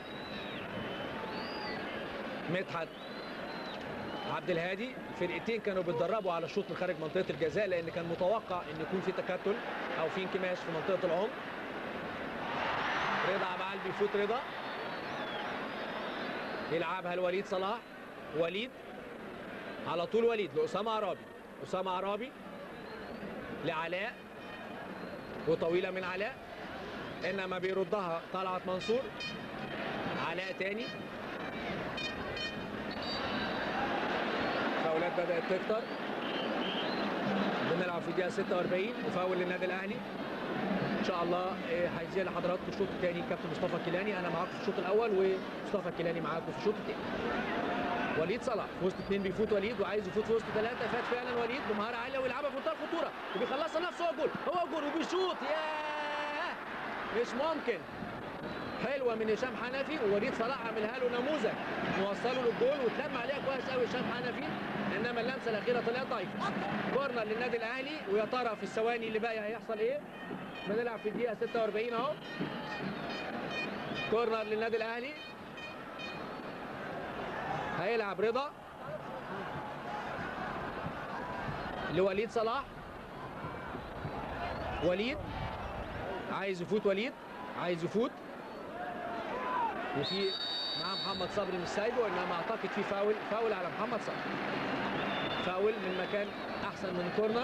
مدحت عبد الهادي الفرقتين كانوا بيتدربوا على الشوط من خارج منطقه الجزاء لان كان متوقع ان يكون في تكتل او في انكماش في منطقه العمق رضا عبعال بيفوت رضا يلعبها لوليد صلاح وليد على طول وليد لأسامة عرابي أسامة عرابي لعلاء وطويلة من علاء إنما بيردها طلعت منصور علاء تاني بدات تكتر بنلعب في الدقيقه 46 وفاول للنادي الاهلي ان شاء الله إيه، هيذيع لحضراتكم الشوط الثاني كابتن مصطفى كيلاني انا معاكم في الشوط الاول ومصطفى كيلاني معاكم في الشوط الثاني وليد صلاح في وسط اثنين بيفوت وليد وعايز يفوت في وسط ثلاثه فات فعلا وليد بمهاره عاليه ويلعبها في منتهى الخطوره وبيخلصها نفسه هو جول هو جول وبيشوط ياه مش ممكن حلوه من هشام حنفي ووليد صلاح عاملها له نموذج موصله للجول واتلم عليها كويس قوي هشام حنفي انما اللمسه الاخيره طلعت ضعيفه كورنر للنادي الاهلي ويا ترى في الثواني اللي باقيه هيحصل ايه بنلعب في الدقيقه 46 اهو كورنر للنادي الاهلي هيلعب رضا لوليد صلاح وليد عايز يفوت وليد عايز يفوت وفي مع محمد صبري مش سايبه انما اعتقد في فاول فاول على محمد صبري فاول من مكان احسن من الكورنر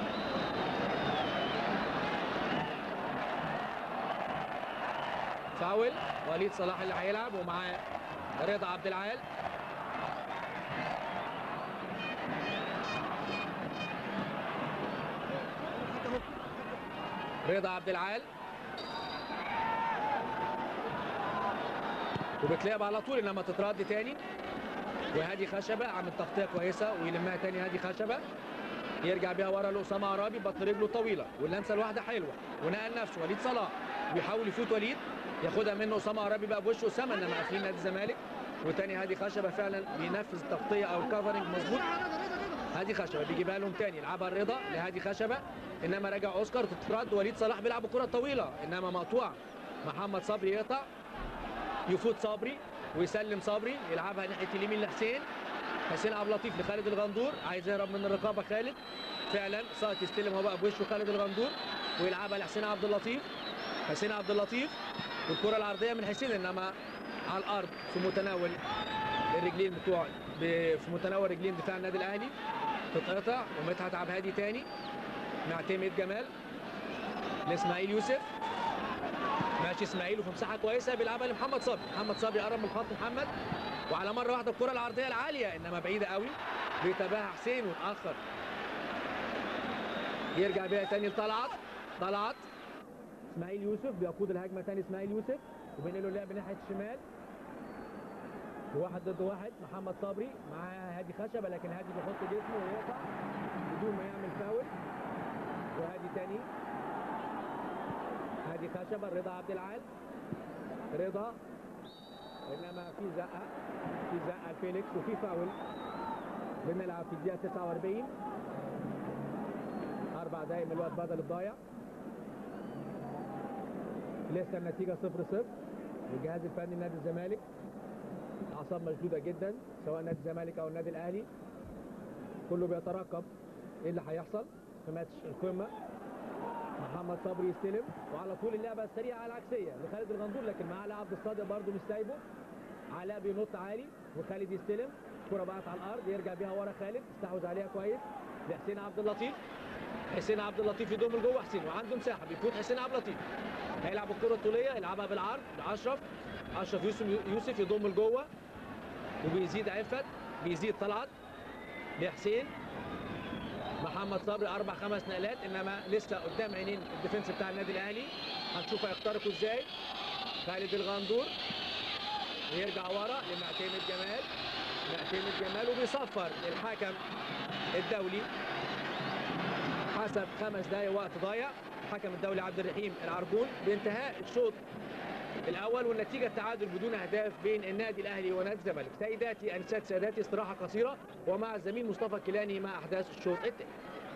فاول وليد صلاح اللي هيلعب ومعاه رضا عبد العال رضا عبد العال وبتلعب على طول انما تترد تاني وهادي خشبه عامل تغطيه كويسه ويلمها تاني هادي خشبه يرجع بيها ورا لاسامه عرابي بطن رجله طويله واللمسه الواحده حلوه ونقل نفسه وليد صلاح بيحاول يفوت وليد ياخدها منه اسامه عرابي بقى بوشه اسامه انما قافلين نادي الزمالك وتاني هادي خشبه فعلا بينفذ التغطيه او الكفرنج مظبوط هادي خشبه بيجيبها لهم تاني يلعبها الرضا لهادي خشبه انما راجع اوسكار تترد وليد صلاح بيلعب الكره طويله انما مقطوعه محمد صبري يقطع يفوت صبري ويسلم صبري يلعبها ناحيه اليمين لحسين حسين عبد اللطيف لخالد الغندور عايز يهرب من الرقابه خالد فعلا ساقط يستلم هو بقى بوشه خالد الغندور ويلعبها لحسين عبد اللطيف حسين عبد اللطيف والكره العرضيه من حسين انما على الارض في متناول الرجلين بتوع ب- في متناول رجلين دفاع النادي الاهلي تتقطع ومدحت عبد الهادي تاني معتمد جمال لاسماعيل يوسف ماشي اسماعيل وفي مساحه كويسه بيلعبها لمحمد صبري محمد صبري قرب من خط محمد وعلى مره واحده الكره العرضيه العاليه انما بعيده قوي بيتابعها حسين وتاخر يرجع بيها تاني لطلعت طلعت اسماعيل يوسف بيقود الهجمه تاني اسماعيل يوسف وبينقله اللعب ناحيه الشمال واحد ضد واحد محمد صبري معاه هادي خشبه لكن هادي بيحط جسمه ويقطع بدون ما يعمل فاول وهادي تاني هادي خشبه رضا عبد العال رضا انما في زقه في زقه فيليكس وفي فاول بنلعب في الدقيقه 49 اربع دقايق من الوقت بدل الضايع لسه النتيجه 0 0 والجهاز الفني لنادي الزمالك اعصاب مشدوده جدا سواء نادي الزمالك او النادي الاهلي كله بيترقب ايه اللي هيحصل في ماتش القمه محمد صبري يستلم وعلى طول اللعبه السريعه العكسيه لخالد الغندور لكن معاه علاء عبد الصادق برده مش سايبه علاء بينط عالي وخالد يستلم كرة بقت على الارض يرجع بيها ورا خالد استحوذ عليها كويس لحسين عبد اللطيف حسين عبد اللطيف يضم لجوه حسين وعنده مساحه بيفوت حسين عبد اللطيف هيلعب الكره الطوليه يلعبها بالعرض لاشرف اشرف يوسف يوسف يضم لجوه وبيزيد عفت بيزيد طلعت لحسين محمد صبري اربع خمس نقلات انما لسه قدام عينين الديفنس بتاع النادي الاهلي هنشوف هيخترقوا ازاي خالد الغندور ويرجع ورا لمعتمد جمال معتمد جمال وبيصفر الحكم الدولي حسب خمس دقايق وقت ضايع الحكم الدولي عبد الرحيم العرجون بانتهاء الشوط الاول والنتيجه التعادل بدون اهداف بين النادي الاهلي ونادي الزمالك سيداتي انسات ساداتي استراحه قصيره ومع الزميل مصطفى كيلاني مع احداث الشوط الثاني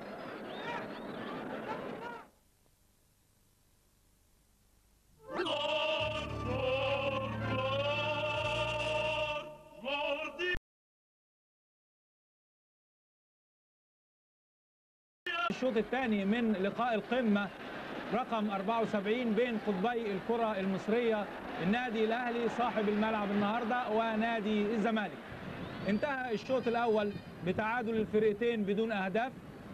الشوط الثاني من لقاء القمة رقم 74 بين قطبي الكرة المصرية النادي الأهلي صاحب الملعب النهاردة ونادي الزمالك انتهى الشوط الأول بتعادل الفرقتين بدون أهداف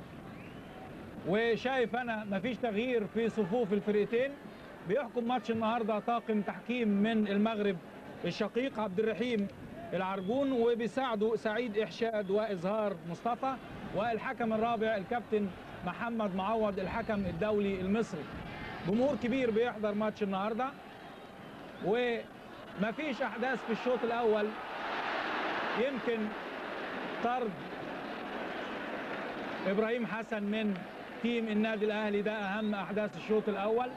وشايف أنا مفيش تغيير في صفوف الفرقتين بيحكم ماتش النهاردة طاقم تحكيم من المغرب الشقيق عبد الرحيم العرجون وبيساعده سعيد إحشاد وإظهار مصطفى والحكم الرابع الكابتن محمد معوض الحكم الدولي المصري جمهور كبير بيحضر ماتش النهارده ومفيش أحداث في الشوط الأول يمكن طرد إبراهيم حسن من تيم النادي الأهلي ده أهم أحداث الشوط الأول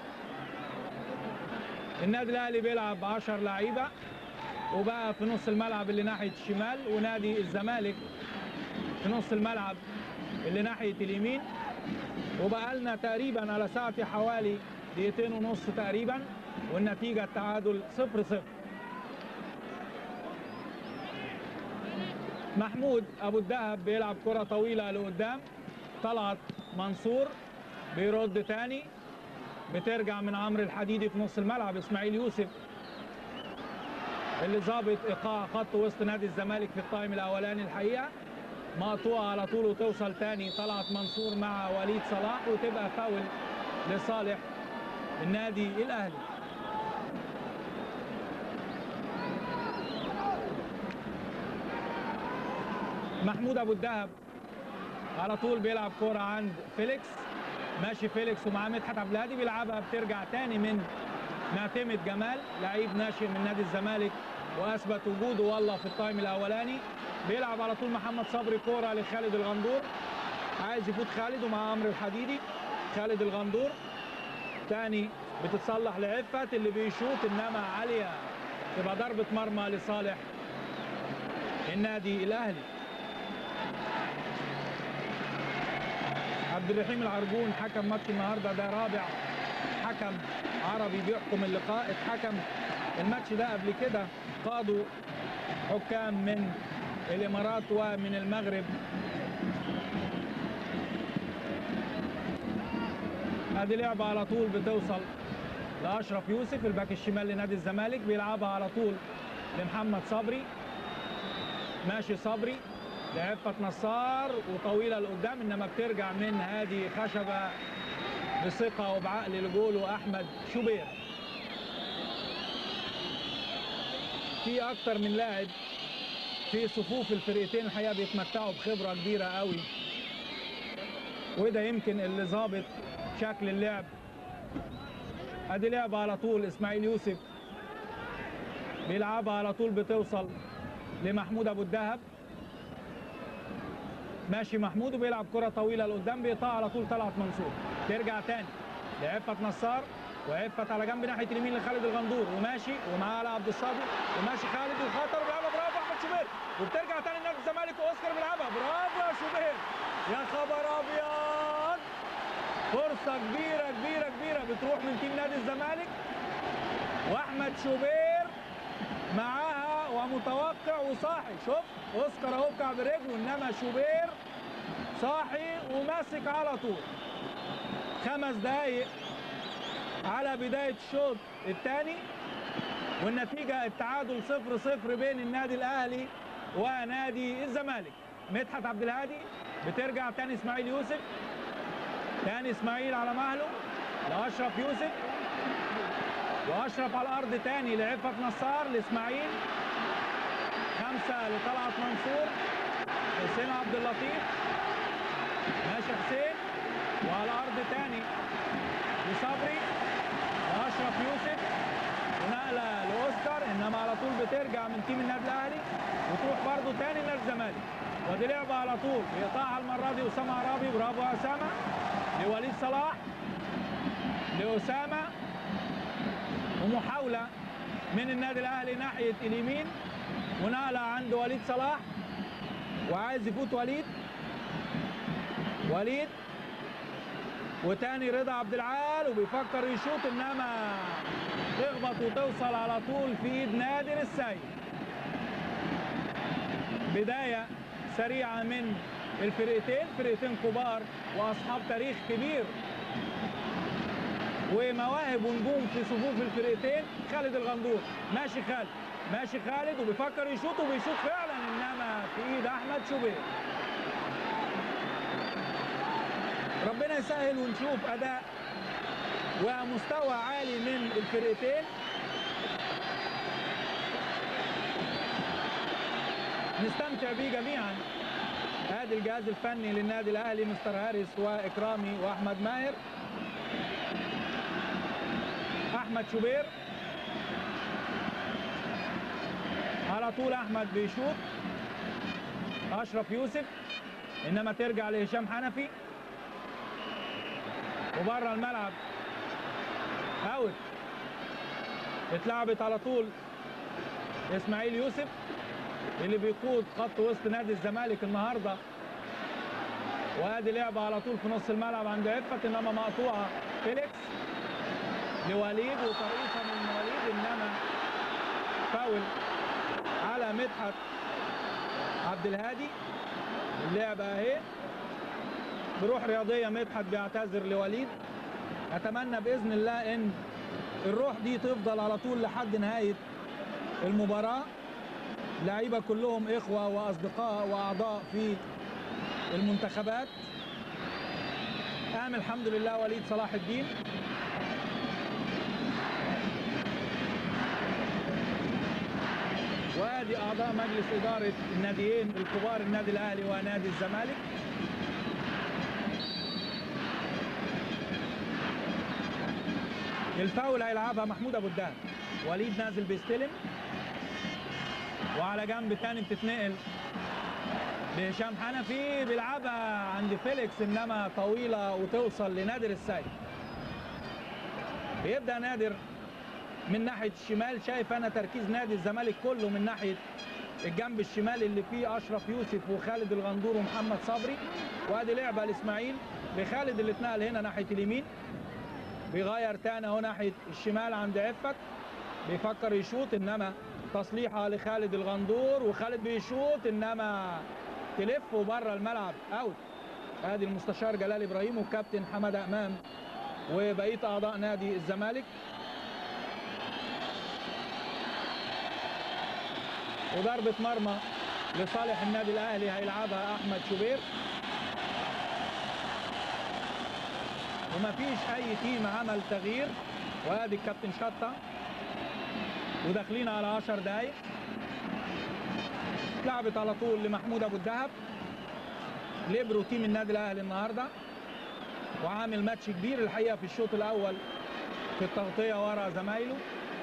النادي الاهلي بيلعب 10 لعيبه وبقى في نص الملعب اللي ناحيه الشمال ونادي الزمالك في نص الملعب اللي ناحيه اليمين وبقى لنا تقريبا على ساعتي حوالي دقيقتين ونص تقريبا والنتيجه التعادل 0 0 محمود ابو الدهب بيلعب كره طويله لقدام طلعت منصور بيرد تاني بترجع من عمرو الحديدي في نص الملعب اسماعيل يوسف اللي ظابط ايقاع خط وسط نادي الزمالك في التايم الاولاني الحقيقه مقطوعه على طول وتوصل تاني طلعت منصور مع وليد صلاح وتبقى فاول لصالح النادي الاهلي محمود ابو الدهب على طول بيلعب كوره عند فيليكس ماشي فيليكس ومعاه مدحت عبد الهادي بيلعبها بترجع تاني من معتمد جمال لعيب ناشئ من نادي الزمالك واثبت وجوده والله في التايم الاولاني بيلعب على طول محمد صبري كوره لخالد الغندور عايز يفوت خالد ومع عمرو الحديدي خالد الغندور تاني بتتصلح لعفت اللي بيشوط انما عاليه تبقى ضربه مرمى لصالح النادي الاهلي عبد الرحيم العرجون حكم ماتش النهارده ده رابع حكم عربي بيحكم اللقاء اتحكم الماتش ده قبل كده قادوا حكام من الامارات ومن المغرب ادي لعبه على طول بتوصل لاشرف يوسف الباك الشمال لنادي الزمالك بيلعبها على طول لمحمد صبري ماشي صبري لعفة نصار وطويلة لقدام إنما بترجع من هادي خشبة بثقة وبعقل لجوله أحمد شوبير في أكتر من لاعب في صفوف الفرقتين الحقيقة بيتمتعوا بخبرة كبيرة قوي وده يمكن اللي ظابط شكل اللعب ادي لعبة على طول اسماعيل يوسف بيلعبها على طول بتوصل لمحمود ابو الدهب ماشي محمود وبيلعب كرة طويلة لقدام بيقطع على طول طلعت منصور ترجع تاني لعفت نصار وعفت على جنب ناحية اليمين لخالد الغندور وماشي ومعاه على عبد الصادق وماشي خالد وخطر بيلعبها برافو احمد شوبير وبترجع تاني نادي الزمالك واوسكار بيلعبها برافو يا شوبير يا خبر ابيض فرصة كبيرة كبيرة كبيرة بتروح من تيم نادي الزمالك واحمد شوبير معاها ومتوقع وصاحي شوف اوسكار اهو بكعب رجله انما شوبير صاحي وماسك على طول خمس دقايق على بداية الشوط الثاني والنتيجة التعادل صفر صفر بين النادي الأهلي ونادي الزمالك مدحت عبد الهادي بترجع تاني إسماعيل يوسف تاني إسماعيل على مهله لأشرف يوسف وأشرف على الأرض تاني لعفت نصار لإسماعيل خمسة لطلعت منصور حسين عبد اللطيف ماشي حسين وعلى الأرض تاني لصبري واشرف يوسف ونقله لاوسكار انما على طول بترجع من تيم النادي الاهلي وتروح برضه تاني لنادي الزمالك ودي لعبه على طول بيقطعها المره دي اسامه عرابي برافو يا اسامه لوليد صلاح لاسامه ومحاوله من النادي الاهلي ناحيه اليمين ونقله عند وليد صلاح وعايز يفوت وليد وليد وتاني رضا عبد العال وبيفكر يشوط انما تخبط وتوصل على طول في ايد نادر السيد بداية سريعة من الفرقتين فرقتين كبار واصحاب تاريخ كبير ومواهب ونجوم في صفوف الفرقتين خالد الغندور ماشي خالد ماشي خالد وبيفكر يشوط وبيشوط فعلا انما في ايد احمد شوبير ربنا يسهل ونشوف اداء ومستوى عالي من الفرقتين نستمتع بيه جميعا ادي الجهاز الفني للنادي الاهلي مستر هاريس واكرامي واحمد ماهر احمد شوبير على طول احمد بيشوط اشرف يوسف انما ترجع لهشام حنفي وبره الملعب اوت اتلعبت على طول اسماعيل يوسف اللي بيقود خط وسط نادي الزمالك النهارده وادي لعبه على طول في نص الملعب عند عفت انما مقطوعه فيليكس لوليد وطريقه من وليد انما فاول على مدحت عبد الهادي اللعبه اهي بروح رياضيه مدحت بيعتذر لوليد اتمنى باذن الله ان الروح دي تفضل على طول لحد نهايه المباراه لعيبه كلهم اخوه واصدقاء واعضاء في المنتخبات قام الحمد لله وليد صلاح الدين وادي اعضاء مجلس اداره الناديين الكبار النادي الاهلي ونادي الزمالك الفاول هيلعبها محمود ابو الدهب وليد نازل بيستلم وعلى جنب تاني بتتنقل لهشام حنفي بيلعبها عند فيليكس انما طويله وتوصل لنادر السيد بيبدا نادر من ناحيه الشمال شايف انا تركيز نادي الزمالك كله من ناحيه الجنب الشمال اللي فيه اشرف يوسف وخالد الغندور ومحمد صبري وادي لعبه لاسماعيل بخالد اللي اتنقل هنا ناحيه اليمين بيغير تاني اهو ناحيه الشمال عند عفت بيفكر يشوط انما تصليحه لخالد الغندور وخالد بيشوط انما تلف بره الملعب اوت ادي المستشار جلال ابراهيم والكابتن حماده امام وبقيه اعضاء نادي الزمالك وضربه مرمى لصالح النادي الاهلي هيلعبها احمد شوبير ومفيش اي تيم عمل تغيير وادي الكابتن شطه وداخلين على 10 دقايق اتلعبت على طول لمحمود ابو الدهب ليبرو تيم النادي الاهلي النهارده وعامل ماتش كبير الحقيقه في الشوط الاول في التغطيه ورا زمايله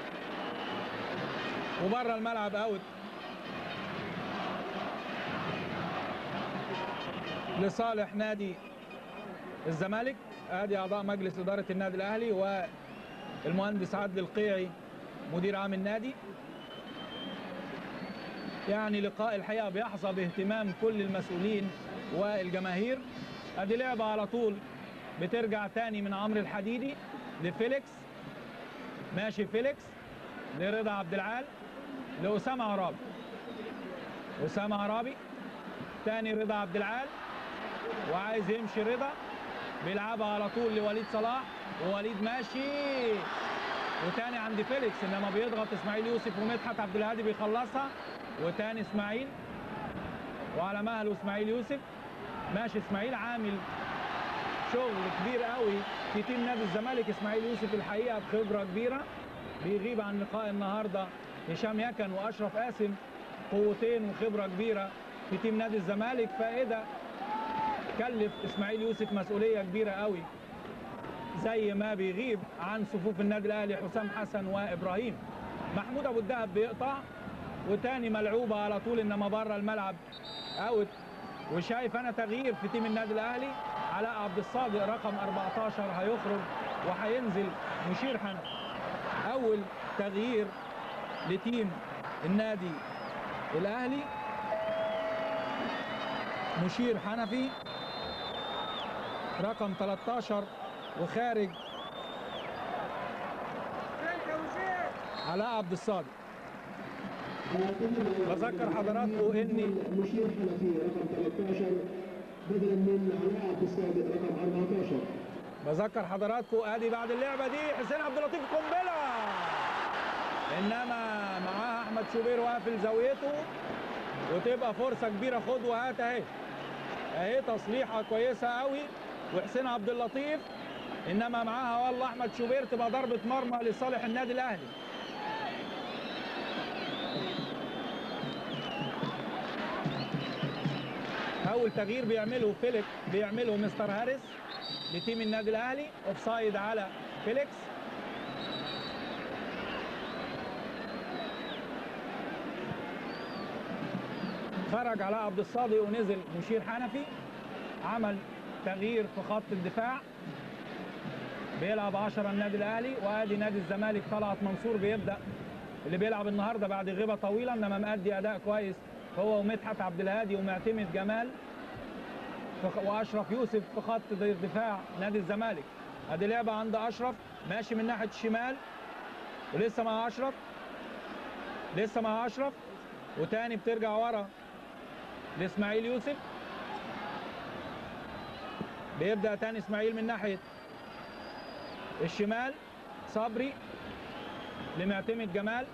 وبره الملعب اوت لصالح نادي الزمالك ادي اعضاء مجلس اداره النادي الاهلي والمهندس عادل القيعي مدير عام النادي يعني لقاء الحقيقه بيحظى باهتمام كل المسؤولين والجماهير ادي لعبه على طول بترجع تاني من عمرو الحديدي لفيليكس ماشي فيليكس لرضا عبد العال لاسامه عرابي اسامه عرابي تاني رضا عبد العال وعايز يمشي رضا بيلعبها على طول لوليد صلاح ووليد ماشي وتاني عند فيليكس انما بيضغط اسماعيل يوسف ومدحت عبد الهادي بيخلصها وتاني اسماعيل وعلى مهله اسماعيل يوسف ماشي اسماعيل عامل شغل كبير قوي في تيم نادي الزمالك اسماعيل يوسف الحقيقه بخبره كبيره بيغيب عن لقاء النهارده هشام يكن واشرف قاسم قوتين وخبره كبيره في تيم نادي الزمالك فاذا كلف اسماعيل يوسف مسؤوليه كبيره قوي زي ما بيغيب عن صفوف النادي الاهلي حسام حسن وابراهيم محمود ابو الدهب بيقطع وتاني ملعوبه على طول انما بره الملعب اوت وشايف انا تغيير في تيم النادي الاهلي علاء عبد الصادق رقم 14 هيخرج وهينزل مشير حنفي اول تغيير لتيم النادي الاهلي مشير حنفي رقم 13 وخارج علاء عبد الصادق بذكر حضراتكم اني مشير حنفي رقم 13 بدلا من علاء عبد الصادق رقم 14 بذكر حضراتكم ادي بعد اللعبه دي حسين عبد اللطيف قنبله انما معاه احمد شوبير واقفل زاويته وتبقى فرصه كبيره خد وهات اهي اهي تصليحه كويسه قوي وحسين عبد اللطيف انما معاها والله احمد شوبير تبقى ضربه مرمى لصالح النادي الاهلي اول تغيير بيعمله فيليب بيعمله مستر هاريس لتيم النادي الاهلي اوفسايد على فيليكس خرج علاء عبد الصادق ونزل مشير حنفي عمل تغيير في خط الدفاع بيلعب 10 النادي الاهلي وادي نادي الزمالك طلعت منصور بيبدا اللي بيلعب النهارده بعد غيبه طويله انما مأدي اداء كويس هو ومدحت عبد الهادي ومعتمد جمال في- واشرف يوسف في خط دفاع نادي الزمالك ادي لعبه عند اشرف ماشي من ناحيه الشمال ولسه مع اشرف لسه مع اشرف وتاني بترجع ورا لاسماعيل يوسف بيبدا تاني اسماعيل من ناحيه الشمال صبري لمعتمد جمال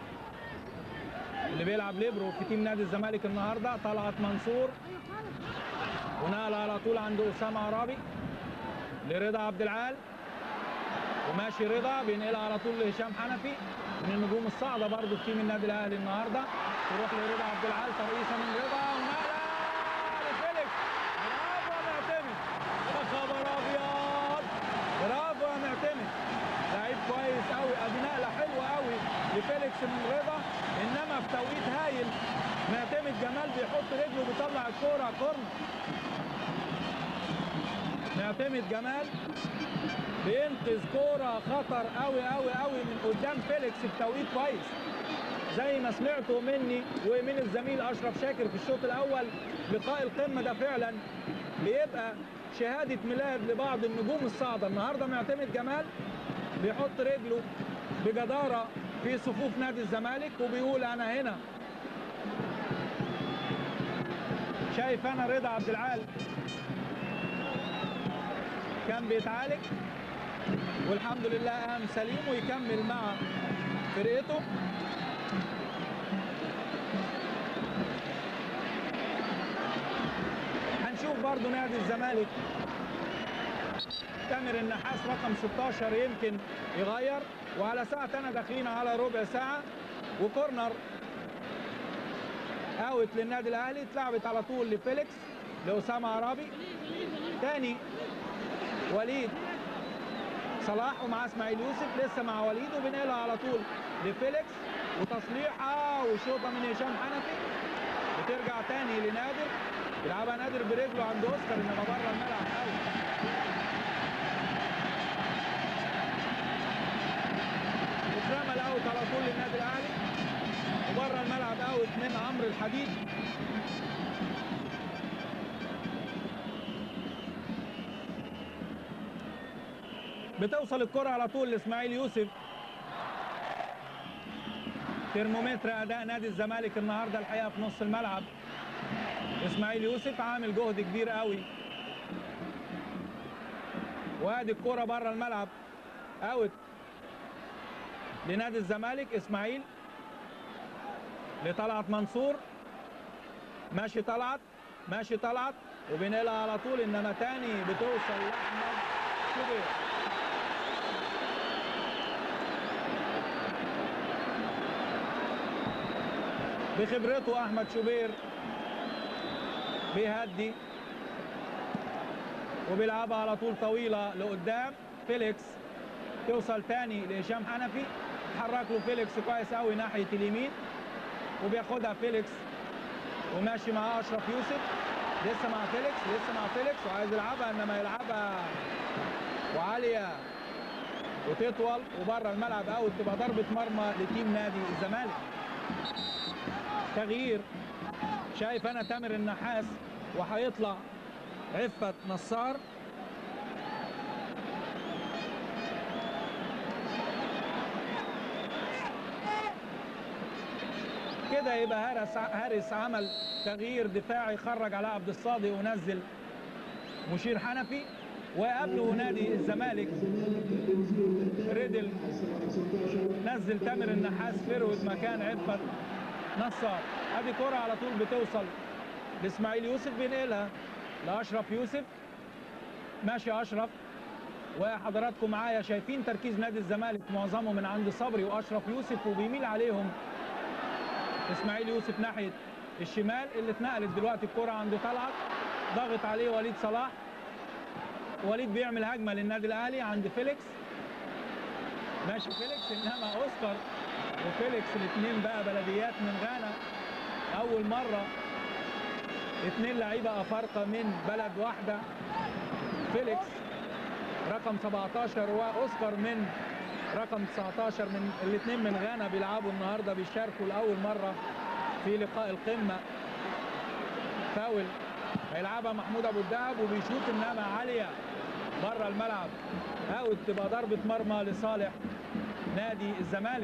اللي بيلعب ليبرو في تيم نادي الزمالك النهارده طلعت منصور ونقل على طول عند اسامه عرابي لرضا عبد العال وماشي رضا بينقلها على طول لهشام حنفي من النجوم الصاعده برضه في تيم النادي الاهلي النهارده تروح لرضا عبد العال ترقيصه من رضا ونقله لفيليكس برافو يا معتمد يا خبر ابيض برافو يا معتمد لعيب كويس قوي ادي نقله حلوه قوي لفيليكس من رضا انما في توقيت هايل معتمد جمال بيحط رجله بيطلع الكوره كورنر معتمد جمال بينقذ كوره خطر قوي قوي قوي من قدام فيليكس في توقيت كويس زي ما سمعتوا مني ومن الزميل اشرف شاكر في الشوط الاول لقاء القمه ده فعلا بيبقى شهاده ميلاد لبعض النجوم الصاعده النهارده معتمد جمال بيحط رجله بجداره في صفوف نادي الزمالك وبيقول انا هنا شايف انا رضا عبد العال كان بيتعالج والحمد لله قام سليم ويكمل مع فرقته هنشوف برضو نادي الزمالك تامر النحاس رقم 16 يمكن يغير وعلى ساعة أنا داخلين على ربع ساعة وكورنر اوت للنادي الاهلي اتلعبت على طول لفيليكس لاسامه عرابي تاني وليد صلاح ومع اسماعيل يوسف لسه مع وليد وبنقلها على طول لفيليكس وتصليحه وشوطه من هشام حنفي وترجع تاني لنادر يلعبها نادر برجله عند اوسكار انما بره الملعب قوي اترمى الاوت على طول للنادي الاهلي وبره الملعب اوت من عمرو الحديد بتوصل الكرة على طول لاسماعيل يوسف ترمومتر اداء نادي الزمالك النهارده الحقيقه في نص الملعب اسماعيل يوسف عامل جهد كبير قوي وادي الكرة بره الملعب اوت لنادي الزمالك اسماعيل لطلعت منصور ماشي طلعت ماشي طلعت وبينقلها على طول انما تاني بتوصل لاحمد شوبير بخبرته احمد شوبير بيهدي وبيلعبها على طول طويله لقدام فيليكس توصل تاني لهشام حنفي اتحرك له فيليكس كويس قوي ناحيه اليمين وبياخدها فيليكس وماشي مع اشرف يوسف لسه مع فيليكس لسه مع فيليكس وعايز يلعبها انما يلعبها وعاليه وتطول وبره الملعب اوت تبقى ضربه مرمى لتيم نادي الزمالك تغيير شايف انا تامر النحاس وهيطلع عفت نصار كده يبقى هارس هارس عمل تغيير دفاعي خرج على عبد الصادق ونزل مشير حنفي وقبله نادي الزمالك ريدل نزل تامر النحاس فرود مكان عفت نصار ادي كرة على طول بتوصل لاسماعيل يوسف بينقلها لاشرف يوسف ماشي اشرف وحضراتكم معايا شايفين تركيز نادي الزمالك معظمه من عند صبري واشرف يوسف وبيميل عليهم اسماعيل يوسف ناحيه الشمال اللي اتنقلت دلوقتي الكرة عند طلعت ضغط عليه وليد صلاح وليد بيعمل هجمة للنادي الأهلي عند فيليكس ماشي فيليكس إنما أوسكار وفيليكس الاثنين بقى بلديات من غانا أول مرة اثنين لعيبة أفارقة من بلد واحدة فيليكس رقم 17 وأوسكار من رقم 19 من الاثنين من غانا بيلعبوا النهارده بيشاركوا لاول مره في لقاء القمه فاول هيلعبها محمود ابو الدهب وبيشوط انما عاليه بره الملعب اوت تبقى ضربه مرمى لصالح نادي الزمالك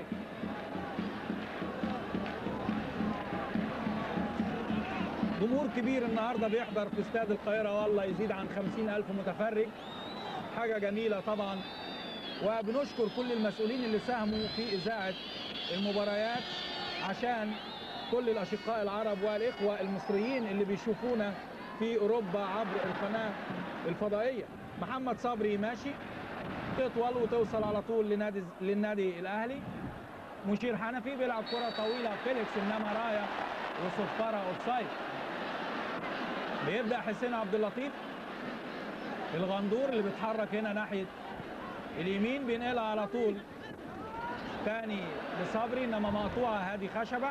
جمهور كبير النهارده بيحضر في استاد القاهره والله يزيد عن 50 الف متفرج حاجه جميله طبعا وبنشكر كل المسؤولين اللي ساهموا في إذاعة المباريات عشان كل الأشقاء العرب والإخوة المصريين اللي بيشوفونا في أوروبا عبر القناة الفضائية محمد صبري ماشي تطول وتوصل على طول لنادي للنادي الأهلي مشير حنفي بيلعب كرة طويلة فيليكس إنما رايح وصفارة أوفسايد بيبدأ حسين عبد اللطيف الغندور اللي بيتحرك هنا ناحية اليمين بينقلها على طول تاني لصبري انما مقطوعه هذه خشبه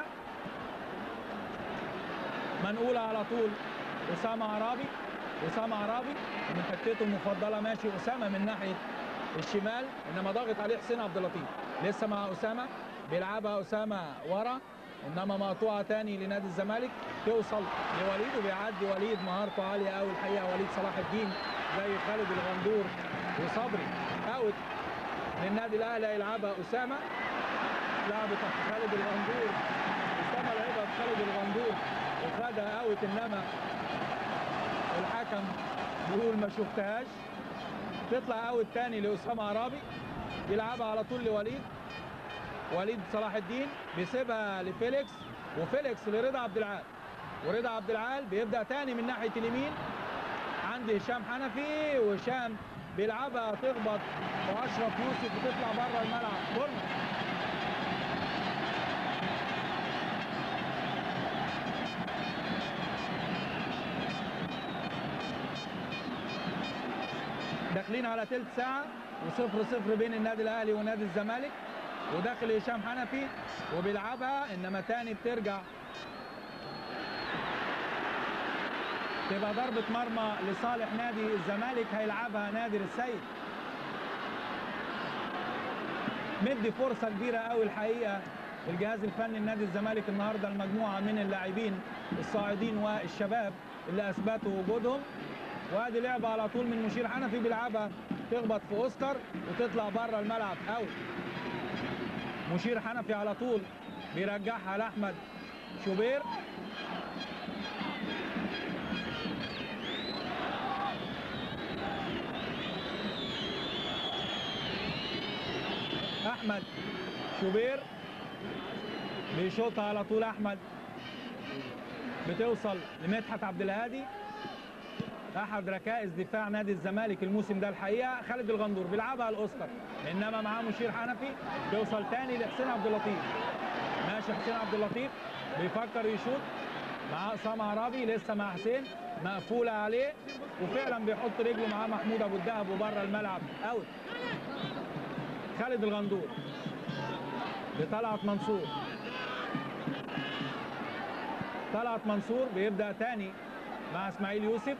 منقوله على طول اسامه عرابي اسامه عرابي من حتته المفضله ماشي اسامه من ناحيه الشمال انما ضاغط عليه حسين عبد اللطيف لسه مع اسامه بيلعبها اسامه ورا انما مقطوعه تاني لنادي الزمالك توصل لوليد وبيعدي وليد مهارته عاليه قوي الحقيقه وليد صلاح الدين زي خالد الغندور وصبري اوت للنادي الاهلي هيلعبها اسامه لعبت خالد الغندور اسامه لعبها خالد الغندور وخدها اوت انما الحكم بيقول ما شفتهاش تطلع اوت تاني لاسامه عرابي يلعبها على طول لوليد وليد صلاح الدين بيسيبها لفيليكس وفيليكس لرضا عبد العال ورضا عبد العال بيبدا تاني من ناحيه اليمين عند هشام حنفي وهشام بيلعبها تخبط واشرف يوسف وتطلع بره الملعب كورنر داخلين على تلت ساعة وصفر صفر بين النادي الأهلي ونادي الزمالك وداخل هشام حنفي وبيلعبها إنما تاني بترجع تبقى ضربة مرمى لصالح نادي الزمالك هيلعبها نادر السيد مدي فرصة كبيرة قوي الحقيقة الجهاز الفني لنادي الزمالك النهارده المجموعة من اللاعبين الصاعدين والشباب اللي اثبتوا وجودهم وادي لعبة على طول من مشير حنفي بيلعبها تخبط في اوسكار وتطلع بره الملعب اوت مشير حنفي على طول بيرجعها لاحمد شوبير احمد شوبير بيشوطها على طول احمد بتوصل لمدحت عبد الهادي احد ركائز دفاع نادي الزمالك الموسم ده الحقيقه خالد الغندور بيلعبها الاوسكار انما معاه مشير حنفي توصل تاني لحسين عبد اللطيف ماشي حسين عبد اللطيف بيفكر يشوط مع اسامه عرابي لسه مع حسين مقفوله عليه وفعلا بيحط رجله معاه محمود ابو الدهب وبره الملعب اوت خالد الغندور لطلعت منصور طلعت منصور بيبدا تاني مع اسماعيل يوسف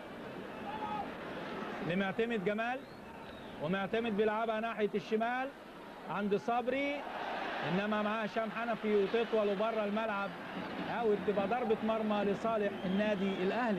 لمعتمد جمال ومعتمد بيلعبها ناحيه الشمال عند صبري انما معاه هشام حنفي وتطول وبره الملعب او تبقى ضربه مرمى لصالح النادي الاهلي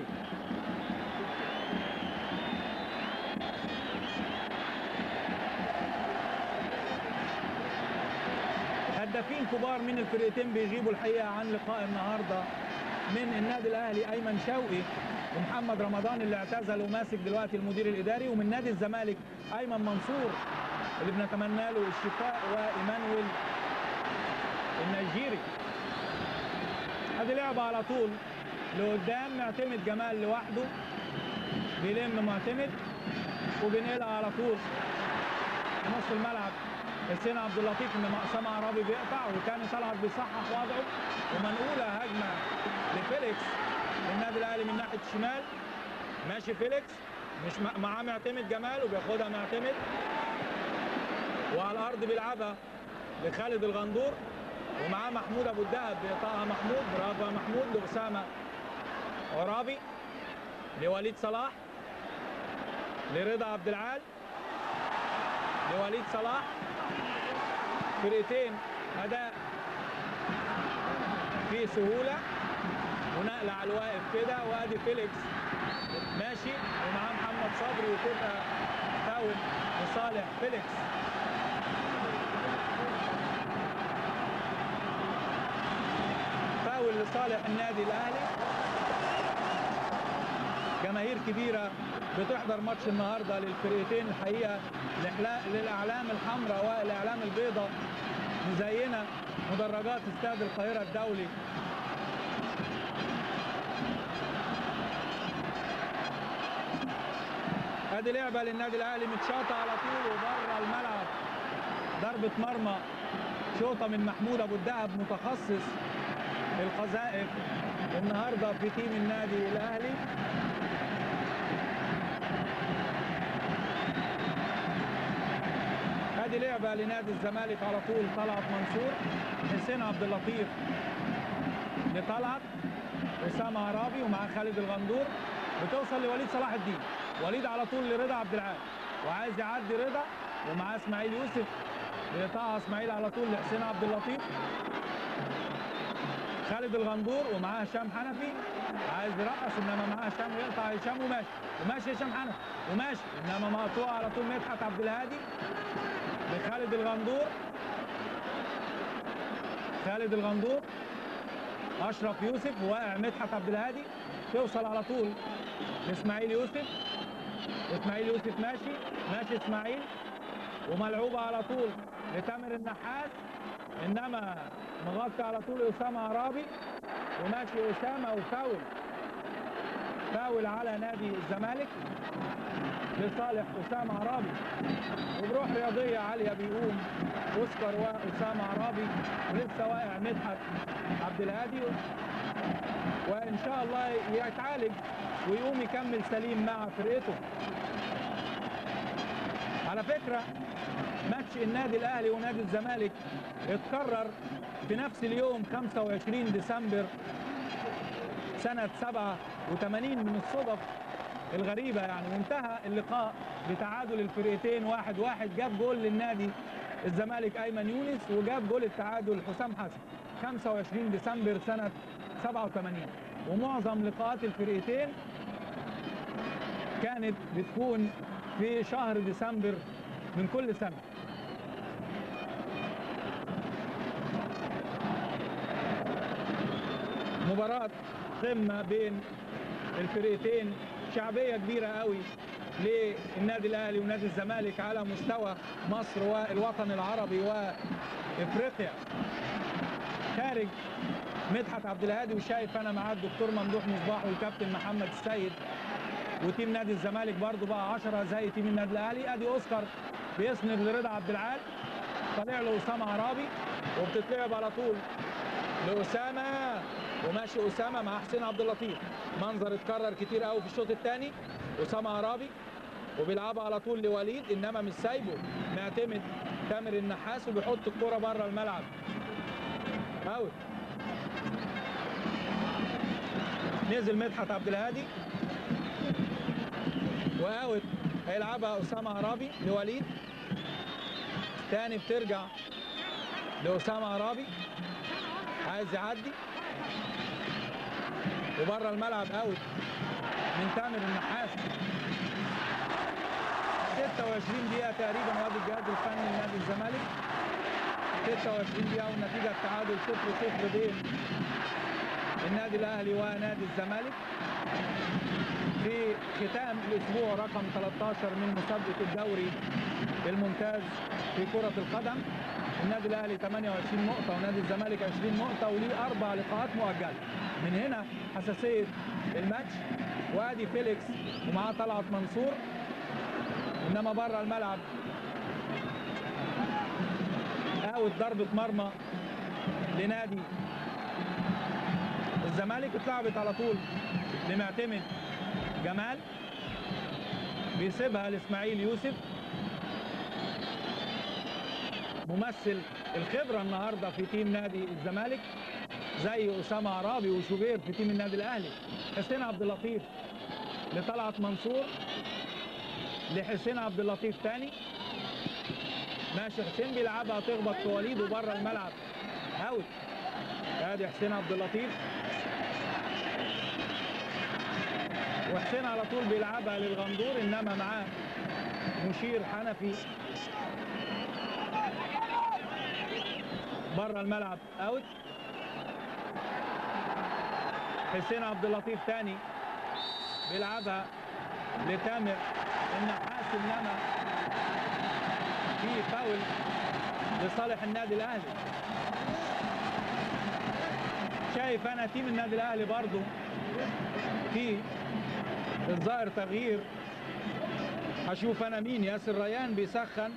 هدافين كبار من الفرقتين بيغيبوا الحقيقه عن لقاء النهارده من النادي الاهلي ايمن شوقي ومحمد رمضان اللي اعتزل وماسك دلوقتي المدير الاداري ومن نادي الزمالك ايمن منصور اللي بنتمنى له الشفاء وايمانويل النيجيري ادي لعبه على طول لقدام معتمد جمال لوحده بيلم معتمد وبينقلها على طول في نص الملعب حسين عبد اللطيف انما اسامه عرابي بيقطع وتاني طلعت بيصحح وضعه ومنقوله هجمه لفيليكس للنادي الاهلي من ناحيه الشمال ماشي فيليكس مش مع- معاه معتمد جمال وبياخدها معتمد وعلى الارض بيلعبها لخالد الغندور ومعاه محمود ابو الدهب بيقطعها محمود برافو يا محمود لاسامه عرابي لوليد صلاح لرضا عبد العال لوليد صلاح فرقتين اداء في سهوله ونقله على الواقف كده وادي فيليكس ماشي ومعاه محمد صبري وتبقى فاول لصالح فيليكس فاول لصالح النادي الاهلي جماهير كبيره بتحضر ماتش النهارده للفرقتين الحقيقه الإحلا- للاعلام الحمراء والاعلام البيضاء مزينه مدرجات استاد القاهره الدولي ادي لعبه للنادي الاهلي متشاطه على طول وبره الملعب ضربه مرمى شوطه من محمود ابو الدهب متخصص القذائف النهارده في تيم النادي الاهلي ادي لعبه لنادي الزمالك على طول طلعت منصور حسين عبد اللطيف لطلعت اسامه عرابي ومعاه خالد الغندور بتوصل لوليد صلاح الدين وليد على طول لرضا عبد العال وعايز يعدي رضا ومعاه اسماعيل يوسف بيقطعها اسماعيل على طول لحسين عبد اللطيف خالد الغندور ومعاه هشام حنفي عايز يرقص انما معاه هشام يقطع هشام وماشي وماشي هشام حنفي وماشي انما مقطوع على طول مدحت عبد الهادي لخالد الغندور خالد الغندور اشرف يوسف وواقع مدحت عبد الهادي توصل على طول لاسماعيل يوسف اسماعيل يوسف ماشي ماشي اسماعيل وملعوبه على طول لتامر النحاس انما مغطي على طول اسامه عرابي وماشي اسامه وفاول فاول على نادي الزمالك لصالح اسامه عرابي وبروح رياضيه عاليه بيقوم اوسكار واسامه عرابي ولسه واقع مدحت عبد الهادي وان شاء الله يتعالج ويقوم يكمل سليم مع فرقته على فكره ماتش النادي الاهلي ونادي الزمالك اتكرر في نفس اليوم 25 ديسمبر سنة 87 من الصدف الغريبة يعني وانتهى اللقاء بتعادل الفرقتين واحد واحد جاب جول للنادي الزمالك أيمن يونس وجاب جول التعادل حسام حسن 25 ديسمبر سنة 87 ومعظم لقاءات الفرقتين كانت بتكون في شهر ديسمبر من كل سنة مباراة قمة بين الفرقتين شعبية كبيرة قوي للنادي الأهلي ونادي الزمالك على مستوى مصر والوطن العربي وإفريقيا خارج مدحت عبد الهادي وشايف أنا معاه الدكتور ممدوح مصباح والكابتن محمد السيد وتيم نادي الزمالك برضو بقى 10 زي تيم النادي الأهلي أدي أوسكار بيسند لرضا عبد العال طالع له أسامة عرابي وبتتلعب على طول لأسامة وماشي أسامة مع حسين عبد اللطيف منظر اتكرر كتير قوي في الشوط الثاني أسامة عرابي وبيلعبها على طول لوليد إنما مش سايبه معتمد تامر النحاس وبيحط الكرة بره الملعب اوت نزل مدحت عبد الهادي واوت هيلعبها أسامة عرابي لوليد تاني بترجع لأسامة عرابي عايز يعدي وبره الملعب اوت من تامر النحاس 26 دقيقة تقريبا وادي الجهاز الفني لنادي الزمالك 26 دقيقة والنتيجة التعادل 0 0 بين النادي الأهلي ونادي الزمالك في ختام الأسبوع رقم 13 من مسابقة الدوري الممتاز في كرة القدم النادي الأهلي 28 نقطة ونادي الزمالك 20 نقطة وليه أربع لقاءات مؤجلة من هنا حساسية الماتش وادي فيليكس ومعاه طلعت منصور انما بره الملعب اوت ضربة مرمى لنادي الزمالك اتلعبت على طول لمعتمد جمال بيسيبها لاسماعيل يوسف ممثل الخبرة النهاردة في تيم نادي الزمالك زي أسامة عرابي وشوبير في تيم النادي الأهلي حسين عبد اللطيف لطلعت منصور لحسين عبد اللطيف تاني ماشي حسين بيلعبها تخبط في وليد وبره الملعب اوت ادي حسين عبد اللطيف وحسين على طول بيلعبها للغندور انما معاه مشير حنفي بره الملعب اوت حسين عبد اللطيف تاني بيلعبها لتامر النحاس انما في فاول لصالح النادي الاهلي شايف انا تيم النادي الاهلي برضو في الظاهر تغيير هشوف انا مين ياسر ريان بيسخن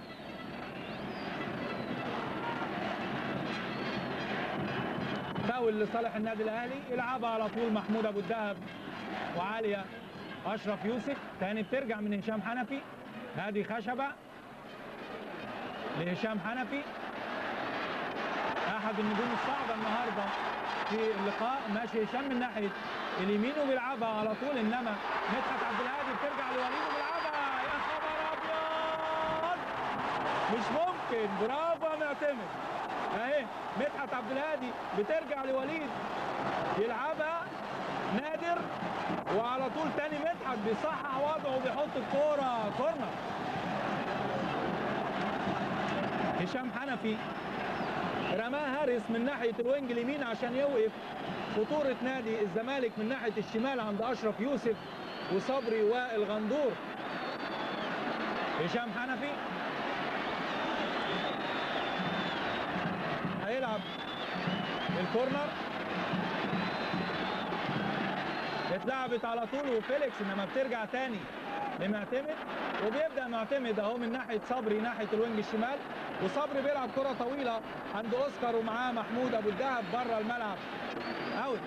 فاول لصالح النادي الاهلي يلعبها على طول محمود ابو الدهب وعاليه اشرف يوسف تاني بترجع من هشام حنفي هادي خشبه لهشام حنفي احد النجوم الصاعده النهارده في اللقاء ماشي هشام من ناحيه اليمين وبيلعبها على طول انما مدحت عبد الهادي بترجع لوليد وبيلعبها يا خبر ابيض مش ممكن برافو يا معتمد اهي مدحت عبد الهادي بترجع لوليد يلعبها نادر وعلى طول تاني مدحت بيصحح وضعه وبيحط الكوره كورنر هشام حنفي رماه هارس من ناحيه الوينج اليمين عشان يوقف خطوره نادي الزمالك من ناحيه الشمال عند اشرف يوسف وصبري والغندور هشام حنفي هيلعب الكورنر اتلعبت على طول وفيليكس انما بترجع تاني لمعتمد وبيبدا معتمد اهو من ناحيه صبري ناحيه الوينج الشمال وصبري بيلعب كره طويله عند اوسكار ومعاه محمود ابو الدهب بره الملعب اوت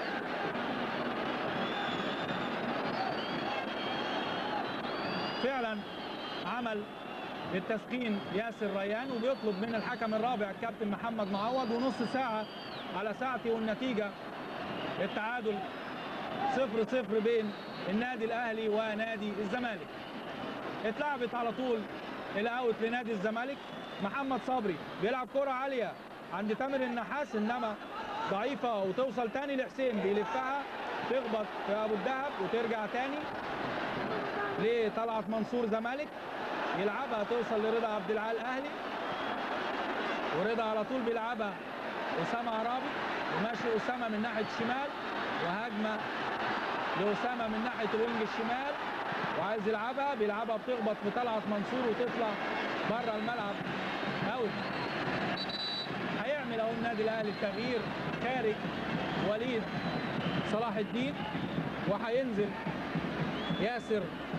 فعلا عمل التسخين ياسر ريان وبيطلب من الحكم الرابع الكابتن محمد معوض ونص ساعه على ساعتي والنتيجه التعادل صفر صفر بين النادي الاهلي ونادي الزمالك اتلعبت على طول الاوت لنادي الزمالك محمد صبري بيلعب كرة عالية عند تامر النحاس انما ضعيفة وتوصل تاني لحسين بيلفها تخبط في ابو الدهب وترجع تاني لطلعت منصور زمالك يلعبها توصل لرضا عبد العال اهلي ورضا على طول بيلعبها اسامه عرابي وماشي اسامه من ناحيه الشمال وهجمه لاسامه من ناحيه الوينج الشمال وعايز يلعبها بيلعبها بتخبط في طلعت منصور وتطلع بره الملعب اوت هيعمل اهو النادي الاهلي التغيير خارج وليد صلاح الدين وهينزل ياسر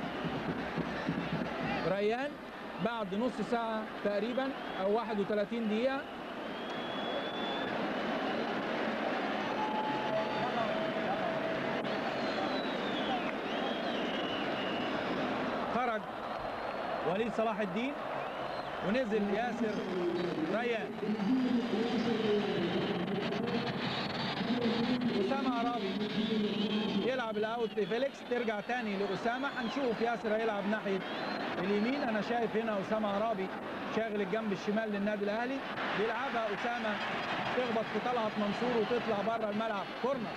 ريان بعد نص ساعة تقريبا أو 31 دقيقة خرج وليد صلاح الدين ونزل ياسر ريان أسامة عرابي يلعب الاوت لفيليكس ترجع تاني لأسامة هنشوف ياسر هيلعب ناحية اليمين انا شايف هنا اسامه عرابي شاغل الجنب الشمال للنادي الاهلي بيلعبها اسامه تخبط في طلعت منصور وتطلع بره الملعب كورنر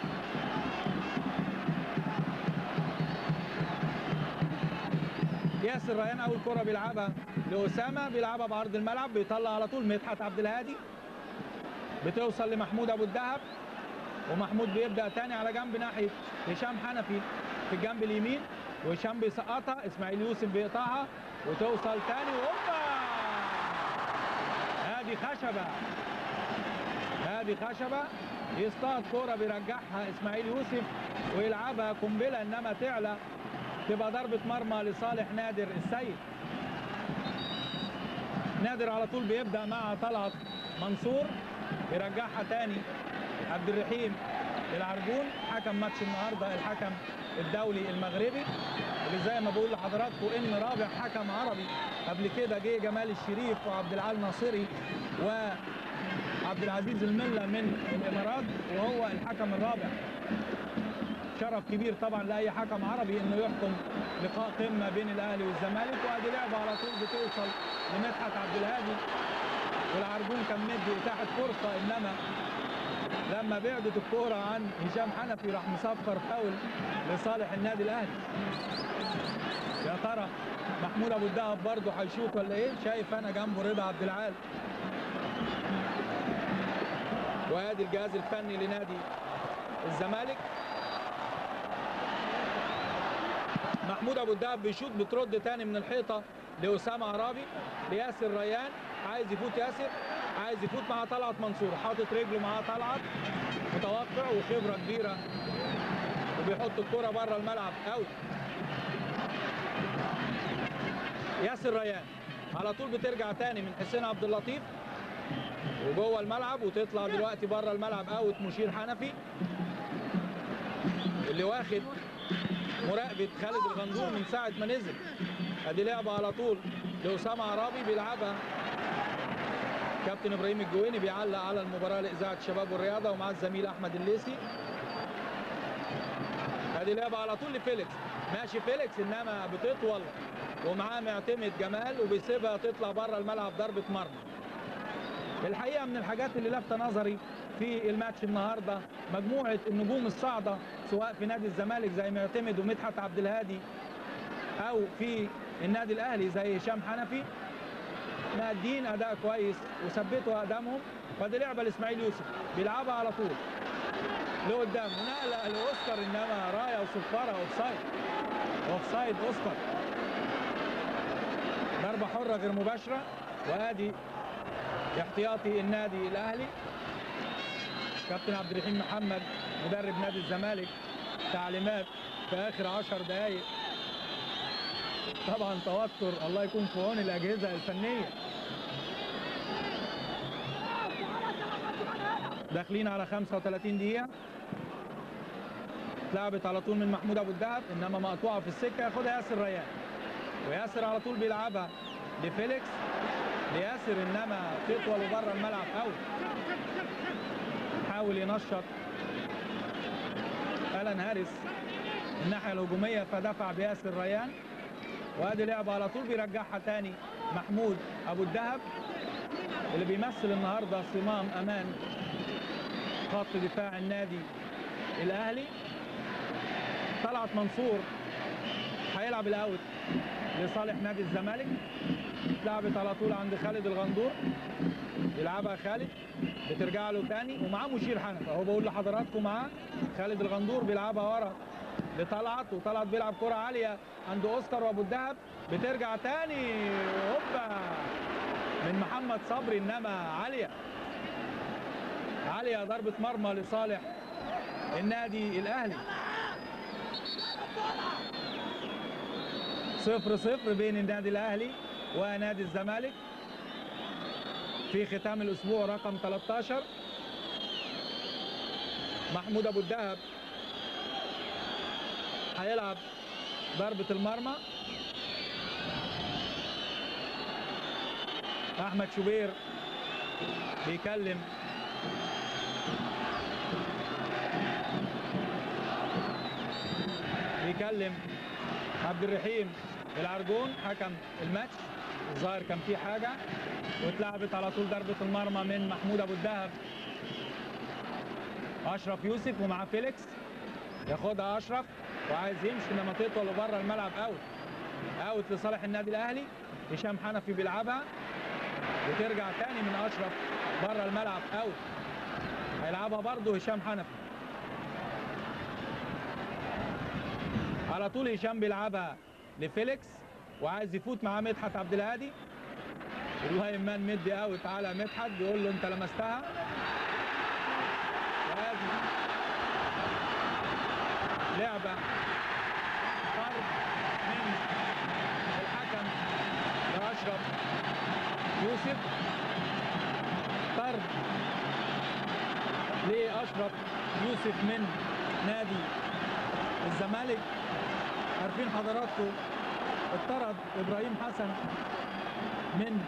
ياسر ريان اول كره بيلعبها لاسامه بيلعبها بعرض الملعب بيطلع على طول مدحت عبد الهادي بتوصل لمحمود ابو الدهب ومحمود بيبدا تاني على جنب ناحيه هشام حنفي في الجنب اليمين وهشام بيسقطها اسماعيل يوسف بيقطعها وتوصل تاني وهوبا هادي خشبه هادي خشبه يصطاد كوره بيرجعها اسماعيل يوسف ويلعبها قنبله انما تعلى تبقى ضربه مرمى لصالح نادر السيد نادر على طول بيبدا مع طلعت منصور يرجعها تاني عبد الرحيم العرجون حكم ماتش النهارده الحكم الدولي المغربي اللي زي ما بقول لحضراتكم ان رابع حكم عربي قبل كده جه جمال الشريف وعبد العال ناصري وعبد العزيز المله من الامارات وهو الحكم الرابع شرف كبير طبعا لاي حكم عربي انه يحكم لقاء قمه بين الاهلي والزمالك وادي لعبه على طول بتوصل لمدحت عبد الهادي والعرجون كان مدي اتاحه فرصه انما لما بعدت الكوره عن هشام حنفي راح مصفر فاول لصالح النادي الاهلي يا ترى محمود ابو الدهب برضه هيشوط ولا ايه شايف انا جنبه رضا عبد العال وادي الجهاز الفني لنادي الزمالك محمود ابو الدهب بيشوط بترد تاني من الحيطه لاسامه عرابي لياسر ريان عايز يفوت ياسر عايز يفوت مع طلعت منصور حاطط رجله مع طلعت متوقع وخبره كبيره وبيحط الكره بره الملعب قوي ياسر ريان على طول بترجع تاني من حسين عبد اللطيف وجوه الملعب وتطلع دلوقتي بره الملعب اوت مشير حنفي اللي واخد مراقبه خالد الغندور من ساعه ما نزل ادي لعبه على طول لاسامه عرابي بيلعبها كابتن ابراهيم الجويني بيعلق على المباراه لاذاعه الشباب والرياضه ومع الزميل احمد الليسي ادي لعبه على طول لفيليكس ماشي فيليكس انما بتطول ومعاه معتمد جمال وبيسيبها تطلع بره الملعب ضربه مرمى الحقيقه من الحاجات اللي لافته نظري في الماتش النهارده مجموعه النجوم الصاعده سواء في نادي الزمالك زي معتمد ومدحت عبد الهادي او في النادي الاهلي زي هشام حنفي مادين اداء كويس وثبتوا اقدامهم وادي لعبه لاسماعيل يوسف بيلعبها على طول لقدام ونقله لاوسكار انما رايه وصفاره اوفسايد اوفسايد اوسكار ضربه حره غير مباشره وادي احتياطي النادي الاهلي كابتن عبد الرحيم محمد مدرب نادي الزمالك تعليمات في اخر 10 دقائق طبعا توتر الله يكون في عون الاجهزه الفنيه داخلين على 35 دقيقه اتلعبت على طول من محمود ابو الدهب انما مقطوعه في السكه ياخدها ياسر ريان وياسر على طول بيلعبها لفيليكس لياسر انما تطول بره الملعب قوي حاول ينشط الان هاريس الناحيه الهجوميه فدفع بياسر ريان وادي لعبه على طول بيرجعها تاني محمود ابو الدهب اللي بيمثل النهارده صمام امان خط دفاع النادي الاهلي طلعت منصور هيلعب الاوت لصالح نادي الزمالك اتلعبت على طول عند خالد الغندور يلعبها خالد بترجع له تاني ومعاه مشير حنفي اهو بقول لحضراتكم معاه خالد الغندور بيلعبها ورا لطلعت وطلعت بيلعب كرة عالية عند اوسكار وابو الدهب بترجع تاني هوبا من محمد صبري انما عالية عالية ضربة مرمى لصالح النادي الاهلي صفر صفر بين النادي الاهلي ونادي الزمالك في ختام الاسبوع رقم 13 محمود ابو الدهب هيلعب ضربة المرمى احمد شوبير بيكلم بيكلم عبد الرحيم العرجون حكم الماتش الظاهر كان في حاجة واتلعبت على طول ضربة المرمى من محمود ابو الدهب اشرف يوسف ومع فيليكس ياخدها اشرف وعايز يمشي انما تطول بره الملعب اوت اوت لصالح النادي الاهلي هشام حنفي بيلعبها وترجع تاني من اشرف بره الملعب اوت هيلعبها برضه هشام حنفي على طول هشام بيلعبها لفيليكس وعايز يفوت مع مدحت عبد الهادي الهيمان مدي اوت على مدحت بيقول له انت لمستها وادي لعبه طرد من الحكم لاشرف يوسف طرد لاشرف يوسف من نادي الزمالك عارفين حضراتكم اطرد ابراهيم حسن من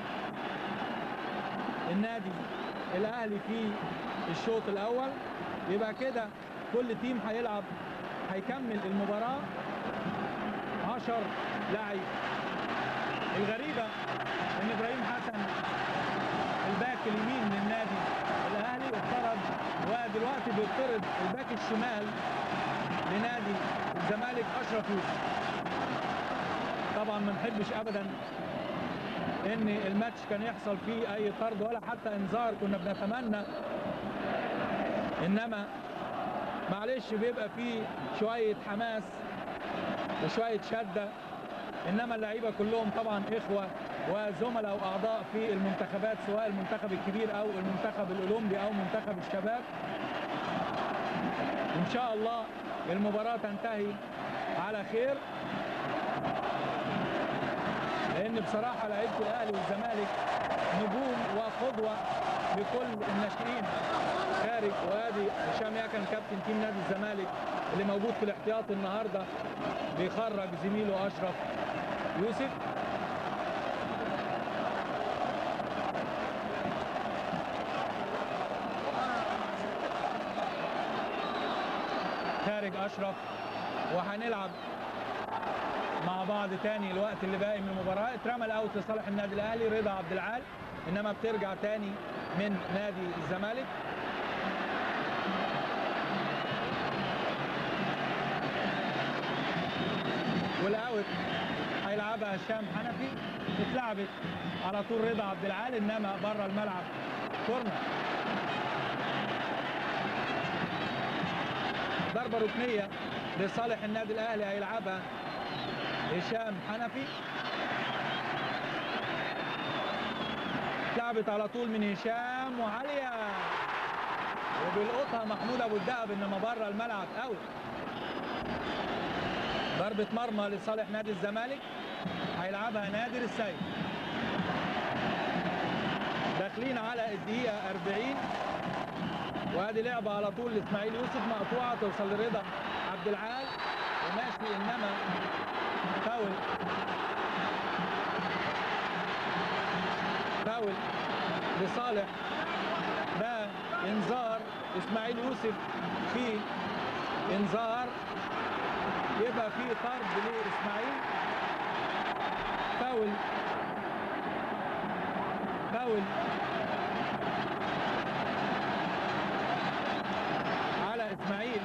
النادي الاهلي في الشوط الاول يبقى كده كل تيم هيلعب هيكمل المباراه 10 لاعب الغريبه ان ابراهيم حسن الباك اليمين من النادي الاهلي اطرد ودلوقتي بيطرد الباك الشمال لنادي الزمالك اشرف يوسف طبعا ما نحبش ابدا ان الماتش كان يحصل فيه اي طرد ولا حتى انذار كنا بنتمنى انما معلش بيبقى فيه شويه حماس وشويه شده انما اللعيبه كلهم طبعا اخوه وزملاء واعضاء في المنتخبات سواء المنتخب الكبير او المنتخب الاولمبي او منتخب الشباب ان شاء الله المباراه تنتهي على خير لان بصراحه لعيبه الاهلي والزمالك نجوم وقدوه لكل الناشئين خارج وادي هشام يكن كابتن تيم نادي الزمالك اللي موجود في الاحتياط النهارده بيخرج زميله اشرف يوسف خارج اشرف وهنلعب مع بعض تاني الوقت اللي باقي من المباراه اترمى الاوت لصالح النادي الاهلي رضا عبد العال انما بترجع تاني من نادي الزمالك والاوت هيلعبها هشام حنفي اتلعبت على طول رضا عبد العال انما بره الملعب كورنر ضربه ركنيه لصالح النادي الاهلي هيلعبها هشام حنفي اتلعبت على طول من هشام وعاليه وبيلقطها محمود ابو الدهب انما بره الملعب اوت ضربة مرمى لصالح نادي الزمالك هيلعبها نادر السيد داخلين على الدقيقة 40 وادي لعبة على طول لاسماعيل يوسف مقطوعة توصل لرضا عبد العال وماشي انما فاول فاول لصالح ده انذار اسماعيل يوسف في انذار يبقى في طرد لاسماعيل فاول فاول على اسماعيل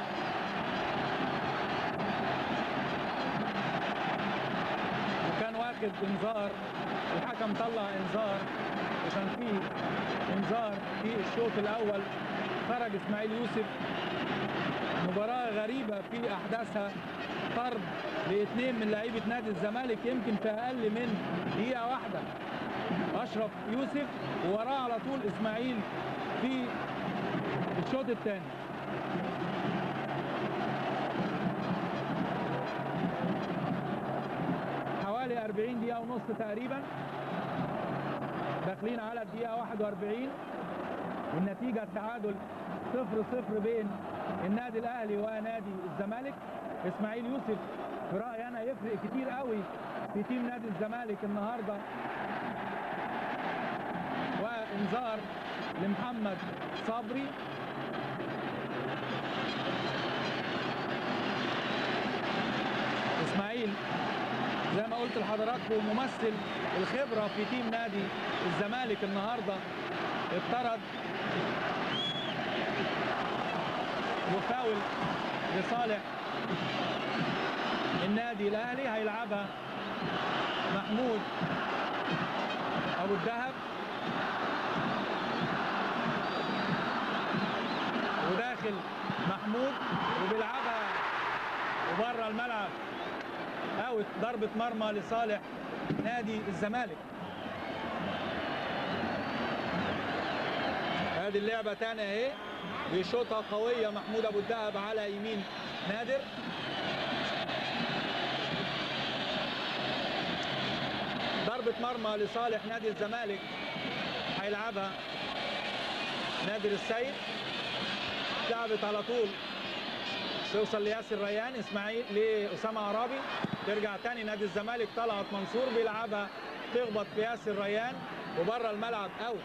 وكان واخد انذار الحكم طلع انذار وكان فيه انذار في الشوط الاول خرج اسماعيل يوسف مباراة غريبة في أحداثها طرد لاثنين من لعيبة نادي الزمالك يمكن في أقل من دقيقة واحدة أشرف يوسف ووراه على طول إسماعيل في الشوط الثاني حوالي 40 دقيقة ونص تقريبا داخلين على الدقيقة 41 والنتيجة التعادل صفر صفر بين النادي الاهلي ونادي الزمالك اسماعيل يوسف في رايي انا يفرق كتير قوي في تيم نادي الزمالك النهارده وانذار لمحمد صبري اسماعيل زي ما قلت لحضراتكم ممثل الخبره في تيم نادي الزمالك النهارده اتطرد وفاول لصالح النادي الاهلي هيلعبها محمود ابو الدهب وداخل محمود وبيلعبها وبره الملعب اوت ضربه مرمى لصالح نادي الزمالك هذه اللعبه تاني اهي بيشوطها قوية محمود أبو الدهب على يمين نادر ضربة ضربة مرمى لصالح نادي الزمالك هيلعبها نادر السيد لعبت على طول توصل لياسر ريان اسماعيل لاسامه عرابي ترجع تاني نادي الزمالك طلعت منصور بيلعبها تخبط في ياسر ريان وبره الملعب اوت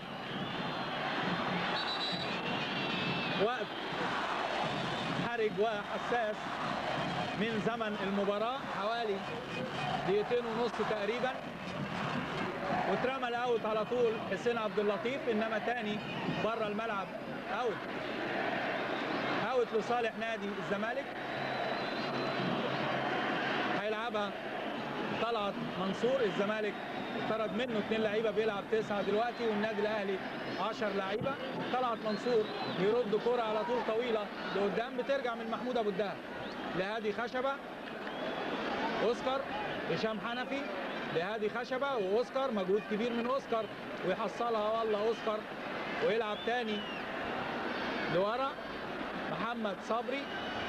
وقت حرج وحساس من زمن المباراة حوالي دقيقتين ونص تقريبا واترمى الاوت على طول حسين عبد اللطيف انما تاني بره الملعب اوت اوت لصالح نادي الزمالك هيلعبها طلعت منصور الزمالك طرد منه اثنين لعيبه بيلعب تسعه دلوقتي والنادي الاهلي 10 لعيبه طلعت منصور يرد كره على طول طويله لقدام بترجع من محمود ابو الدهب لهادي خشبه اوسكار هشام حنفي لهادي خشبه واوسكار مجهود كبير من اوسكار ويحصلها والله اوسكار ويلعب تاني لورا محمد صبري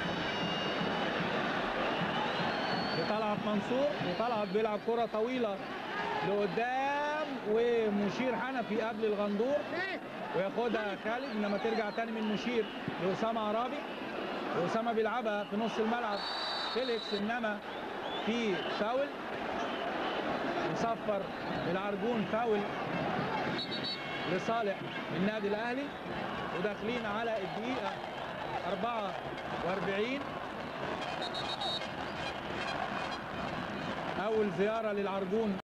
لطلعت منصور وطلعت بيلعب كرة طويلة لقدام ومشير حنفي قبل الغندور وياخدها خالد انما ترجع تاني من مشير لأسامة عرابي وأسامة بيلعبها في نص الملعب فيليكس انما في فاول يصفر العرجون فاول لصالح النادي الاهلي وداخلين على الدقيقة 44 أول زيارة للعرجون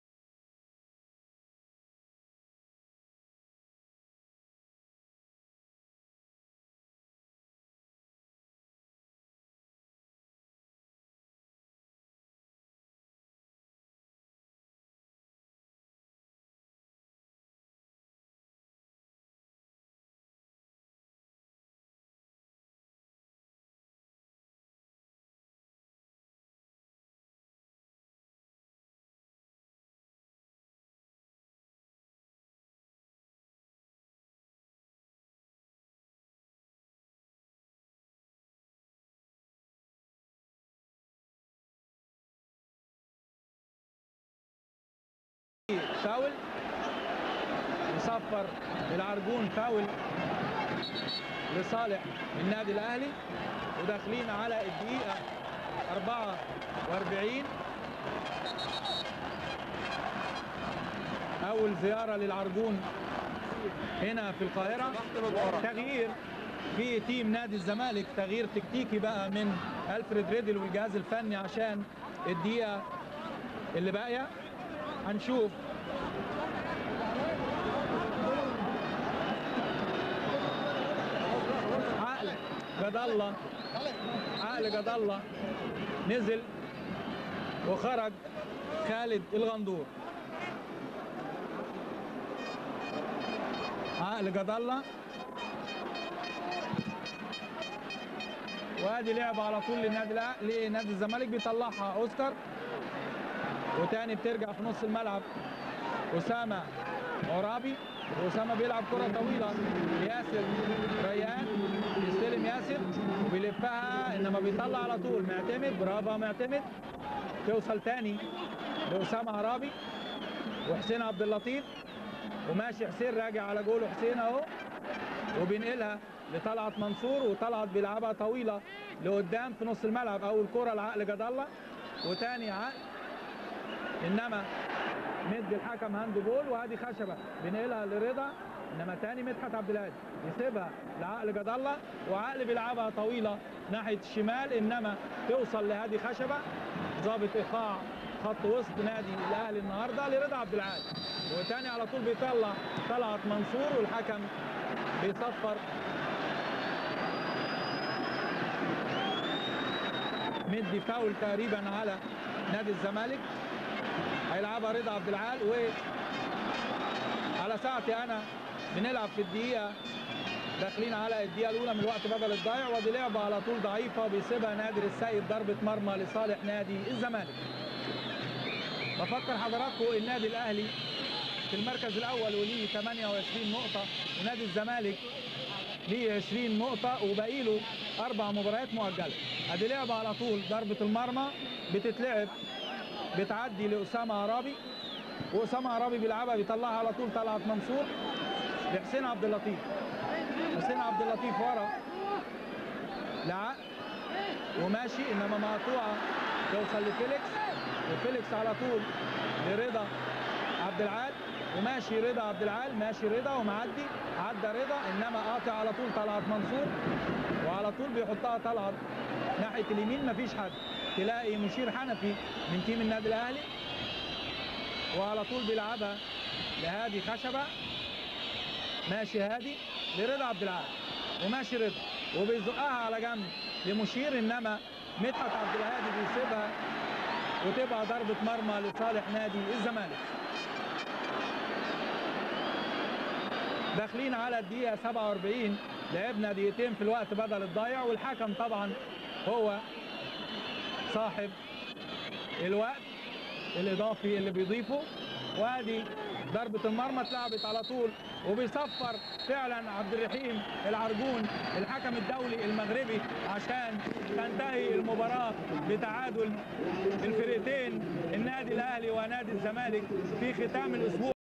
فاول يصفر العرجون فاول لصالح النادي الاهلي وداخلين على الدقيقه 44 اول زياره للعرجون هنا في القاهره تغيير في تيم نادي الزمالك تغيير تكتيكي بقى من الفريد ريدل والجهاز الفني عشان الدقيقه اللي باقيه هنشوف عقل جد الله عقل جد الله نزل وخرج خالد الغندور عقل جد الله وادي لعبه على طول للنادي الأ- لنادي الزمالك بيطلعها اوسكار وتاني بترجع في نص الملعب اسامه عرابي واسامه بيلعب كره طويله ياسر ريان يستلم ياسر وبيلفها انما بيطلع على طول معتمد برافو معتمد توصل تاني لاسامه عرابي وحسين عبد اللطيف وماشي حسين راجع على جول حسين اهو وبينقلها لطلعت منصور وطلعت بيلعبها طويله لقدام في نص الملعب اول كره لعقل جد الله وتاني عقل انما مد الحكم هاند بول وادي خشبه بينقلها لرضا انما تاني مدحت عبد الهادي يسيبها لعقل جد الله وعقل بيلعبها طويله ناحيه الشمال انما توصل لهادي خشبه ضابط ايقاع خط وسط نادي الاهلي النهارده لرضا عبد العال وتاني على طول بيطلع طلعت منصور والحكم بيصفر مدي فاول تقريبا على نادي الزمالك هيلعبها رضا عبد العال و على ساعتي انا بنلعب في الدقيقه داخلين على الدقيقه الاولى من الوقت بدل الضايع ودي لعبه على طول ضعيفه بيسيبها نادر السيد ضربه مرمى لصالح نادي الزمالك بفكر حضراتكم النادي الاهلي في المركز الاول وليه 28 نقطه ونادي الزمالك ليه 20 نقطه وباقي له اربع مباريات مؤجله ادي لعبه على طول ضربه المرمى بتتلعب بتعدي لاسامه عرابي واسامه عرابي بيلعبها بيطلعها على طول طلعت منصور لحسين عبد اللطيف حسين عبد اللطيف ورا لعق وماشي انما مقطوعه توصل لفيليكس وفيليكس على طول لرضا عبد العال وماشي رضا عبد العال ماشي رضا ومعدي عدى رضا انما قاطع على طول طلعت منصور وعلى طول بيحطها طلعت ناحيه اليمين مفيش حد تلاقي مشير حنفي من تيم النادي الاهلي وعلى طول بيلعبها لهادي خشبه ماشي هادي لرضا عبد العال وماشي رضا وبيزقها على جنب لمشير انما مدحت عبد الهادي بيسيبها وتبقى ضربه مرمى لصالح نادي الزمالك داخلين على الدقيقه 47 لعبنا دقيقتين في الوقت بدل الضايع والحكم طبعا هو صاحب الوقت الاضافي اللي بيضيفه وادي ضربة المرمى اتلعبت على طول وبيصفر فعلا عبد الرحيم العرجون الحكم الدولي المغربي عشان تنتهي المباراة بتعادل الفرقتين النادي الاهلي ونادي الزمالك في ختام الاسبوع